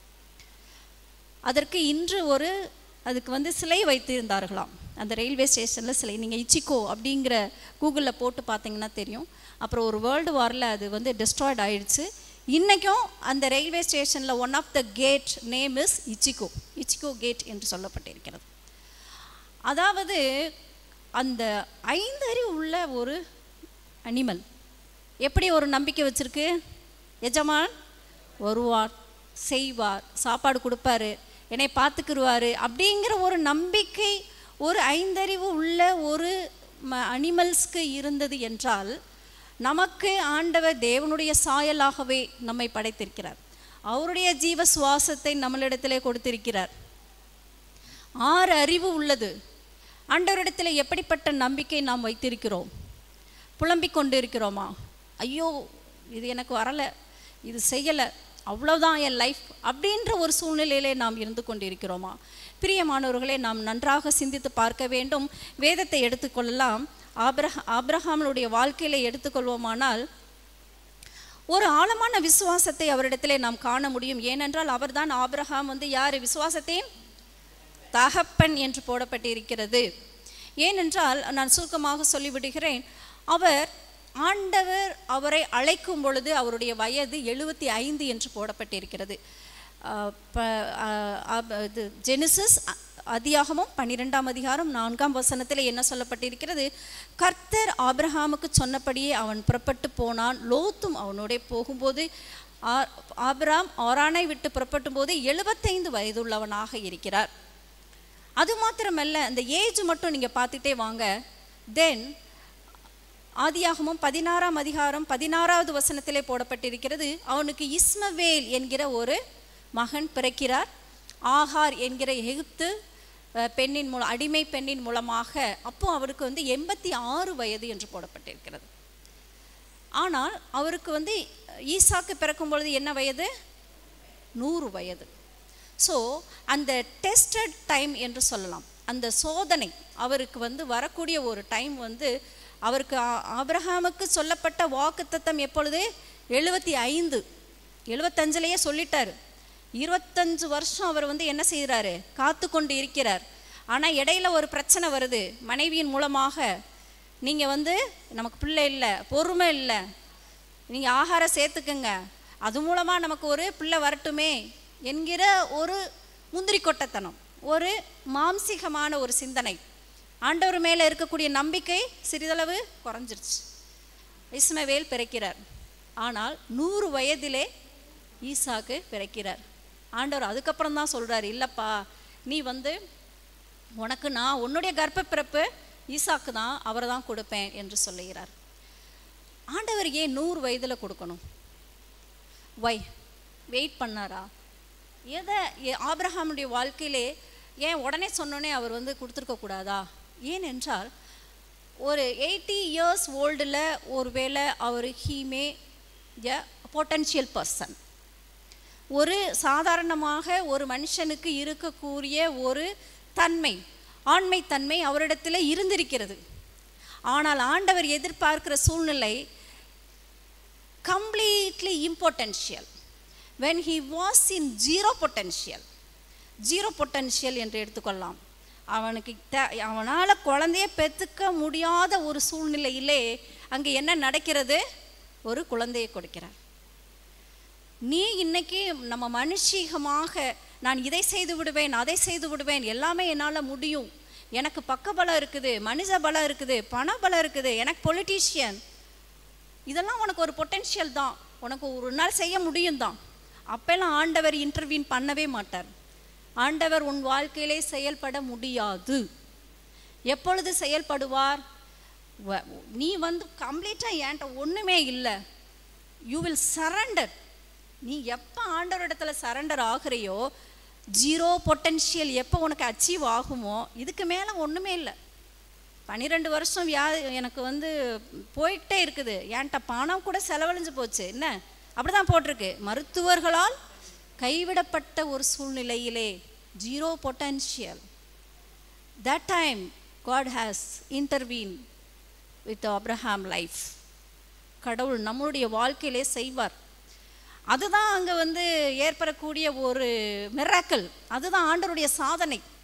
அதற்கு இன்று ஒரு அதுக்கு வந்து சிலை வைத்திருந்தார்களாம் அந்த ரயில்வே ஸ்டேஷனில் சிலை நீங்கள் இச்சிக்கோ அப்படிங்கிற கூகுளில் போட்டு பார்த்தீங்கன்னா தெரியும் அப்புறம் ஒரு வேர்ல்டு வாரில் அது வந்து டிஸ்ட்ராய்ட் ஆயிடுச்சு இன்றைக்கும் அந்த ரயில்வே ஸ்டேஷனில் one of the cat name is Ichiko Ichiko cat என்று சொல்லப்பட்டிருக்கிறது அதாவது அந்த ஐந்தறிவு உள்ள ஒரு அனிமல் எப்படி ஒரு நம்பிக்கை வச்சிருக்கு எஜமான் வருவார் செய்வார் சாப்பாடு கொடுப்பாரு என்னை பார்த்துக்கிருவாரு அப்படிங்கிற ஒரு நம்பிக்கை ஒரு ஐந்தறிவு உள்ள ஒரு ம அனிமல்ஸ்க்கு இருந்தது என்றால் நமக்கு ஆண்டவர் தேவனுடைய சாயலாகவே நம்மை படைத்திருக்கிறார் அவருடைய ஜீவ சுவாசத்தை நம்மளிடத்திலே கொடுத்திருக்கிறார் ஆறு அறிவு உள்ளது ஆண்டவரிடத்தில் எப்படிப்பட்ட நம்பிக்கை நாம் வைத்திருக்கிறோம் புலம்பிக் கொண்டு இருக்கிறோமா ஐயோ இது எனக்கு வரலை இது செய்யலை அவ்வளோதான் என் லைஃப் அப்படின்ற ஒரு சூழ்நிலையிலே நாம் இருந்து கொண்டிருக்கிறோமா பிரியமானவர்களே நாம் நன்றாக சிந்தித்து பார்க்க வேண்டும் வேதத்தை எடுத்துக்கொள்ளலாம் ஆபிரஹ ஆபிரஹாமனுடைய வாழ்க்கையில எடுத்துக்கொள்வோமானால் ஒரு ஆழமான விசுவாசத்தை அவரிடத்திலே நாம் காண முடியும் ஏனென்றால் அவர்தான் ஆபிரகாம் வந்து யார் விசுவாசத்தின் தகப்பன் என்று போடப்பட்டிருக்கிறது ஏனென்றால் நான் சுருக்கமாக சொல்லிவிடுகிறேன் அவர் ஆண்டவர் அவரை அழைக்கும் பொழுது அவருடைய வயது எழுபத்தி ஐந்து என்று போடப்பட்டிருக்கிறது அஹ் ப- அஹ் அப்- இது ஜெனிசிஸ் அ- அதியாகமும் பன்னிரெண்டாம் அதிகாரம் நான்காம் வசனத்தில் என்ன சொல்லப்பட்டிருக்கிறது கர்த்தர் ஆபிரகாமுக்கு சொன்னபடியே அவன் புறப்பட்டு போனான் லோத்தும் அவனோட போகும்போது ஆ- ஆபிராம் ஆரானை விட்டு புறப்படும் போது எழுபத்தைந்து வயதுள்ளவனாக இருக்கிறார் அது மாத்திரமல்ல அந்த ஏஜ் மட்டும் நீங்கள் பார்த்துட்டே வாங்க தென் ஆதியாகமும் பதினாறாம் அதிகாரம் பதினாறாவது வசனத்திலே போடப்பட்டிருக்கிறது அவனுக்கு இஸ்மவேல் என்கிற ஒரு மகன் பிறக்கிறார் ஆகார் என்கிற எகிப்து அஹ், பெண்ணின் மூலம் அடிமை பெண்ணின் மூலமாக அப்போ அவருக்கு வந்து எண்பத்தி ஆறு வயது என்று போடப்பட்டிருக்கிறது ஆனால் அவருக்கு வந்து ஈசாக்கு பிறக்கும் பொழுது என்ன வயது நூறு வயது ஸோ அந்த டெஸ்டட் டைம் என்று சொல்லலாம் அந்த சோதனை அவருக்கு வந்து வரக்கூடிய ஒரு டைம் வந்து அவருக்கு ஆ- ஆபிரகாமுக்கு சொல்லப்பட்ட வாக்குத்தத்தம் எப்பொழுது எழுபத்தி ஐந்து எழுபத்தஞ்சிலேயே சொல்லிட்டாரு இருபத்தஞ்சு வருஷம் அவர் வந்து என்ன செய்கிறாரு காத்து கொண்டு இருக்கிறார் ஆனால் இடையில ஒரு பிரச்சனை வருது மனைவியின் மூலமாக நீங்கள் வந்து நமக்கு பிள்ளை இல்லை பொறுமை இல்லை நீங்கள் ஆகாரம் சேர்த்துக்கங்க அது மூலமாக நமக்கு ஒரு பிள்ளை வரட்டுமே என்கிற ஒரு முந்திரி கொட்டத்தனம் ஒரு மாம்சீகமான ஒரு சிந்தனை ஆண்டவர் மேலே இருக்கக்கூடிய நம்பிக்கை சிறிதளவு குறைஞ்சிருச்சு இஸ்மவேல் பிறக்கிறார் ஆனால் நூறு வயதிலே ஈசாக்கு பிறக்கிறார் ஆண்டவர் அதுக்கப்புறம் தான் சொல்கிறார் இல்லைப்பா நீ வந்து உனக்கு நான் உன்னுடைய கர்ப்ப பிறப்பு ஈசாக்கு தான் அவரை தான் கொடுப்பேன் என்று சொல்லுகிறார் ஆண்டவர் ஏன் நூறு வயதில் கொடுக்கணும் வை வெயிட் பண்ணாரா எதை ஏ- ஆபிரகாமுடைய வாழ்க்கையிலே ஏன் உடனே சொன்னோன்னே அவர் வந்து கொடுத்துருக்க கூடாதா ஏனென்றால் ஒரு எயிட்டி இயர்ஸ் ஓல்டில் ஒருவேளை அவர் ஹீமே எ பொட்டன்ஷியல் பர்சன் ஒரு சாதாரணமாக ஒரு மனுஷனுக்கு இருக்கக்கூடிய ஒரு தன்மை ஆண்மை தன்மை அவரிடத்தில் இருந்திருக்கிறது ஆனால் ஆண்டவர் எதிர்பார்க்கிற சூழ்நிலை completely impotential when he was in zero potential zero potential என்று எடுத்துக்கொள்ளலாம் அவனுக்கு த அவனால் குழந்தைய பெற்றுக்க முடியாத ஒரு சூழ்நிலையிலே அங்கே என்ன நடக்கிறது ஒரு குழந்தையை கொடுக்கிறார் நீ இன்னைக்கு நம்ம மனுஷீகமாக நான் இதை செய்து விடுவேன் அதை செய்து விடுவேன் எல்லாமே என்னால் முடியும் எனக்கு பக்கபலம் இருக்குது மனித பலம் இருக்குது பண பலம் இருக்குது எனக்கு பொலிட்டீஷியன் இதெல்லாம் உனக்கு ஒரு பொட்டென்ஷியல் தான் உனக்கு ஒரு நாள் செய்ய முடியும் தான் அப்பெல்லாம் ஆண்டவர் இன்டர்வியூன் பண்ணவே மாட்டார் ஆண்டவர் உன் வாழ்க்கையிலே செயல்பட முடியாது எப்பொழுது செயல்படுவார் வ- நீ வந்து கம்ப்ளீட்டாக என்கிட்ட ஒன்றுமே இல்லை யூ வில் சரண்டர் நீ எப்போ ஆண்டவரிடத்துல சரண்டர் ஆகுறியோ ஜீரோ பொட்டன்ஷியல் எப்போ உனக்கு அச்சீவ் ஆகுமோ இதுக்கு மேலே ஒன்றுமே இல்லை பன்னிரெண்டு வருஷம் வியா எனக்கு வந்து போயிட்டே இருக்குது என்கிட்ட பணம் கூட செலவழிஞ்சு போச்சு என்ன அப்படிதான் போட்டிருக்கு மருத்துவர்களால் கைவிடப்பட்ட ஒரு சூழ்நிலையிலே zero potential that time God has intervened with Abraham life கடவுள் நம்மளுடைய வாழ்க்கையிலே செய்வார் அதுதான் அங்கே வந்து ஏற்படக்கூடிய ஒரு மிராக்கல் அதுதான் ஆண்டவருடைய சாதனை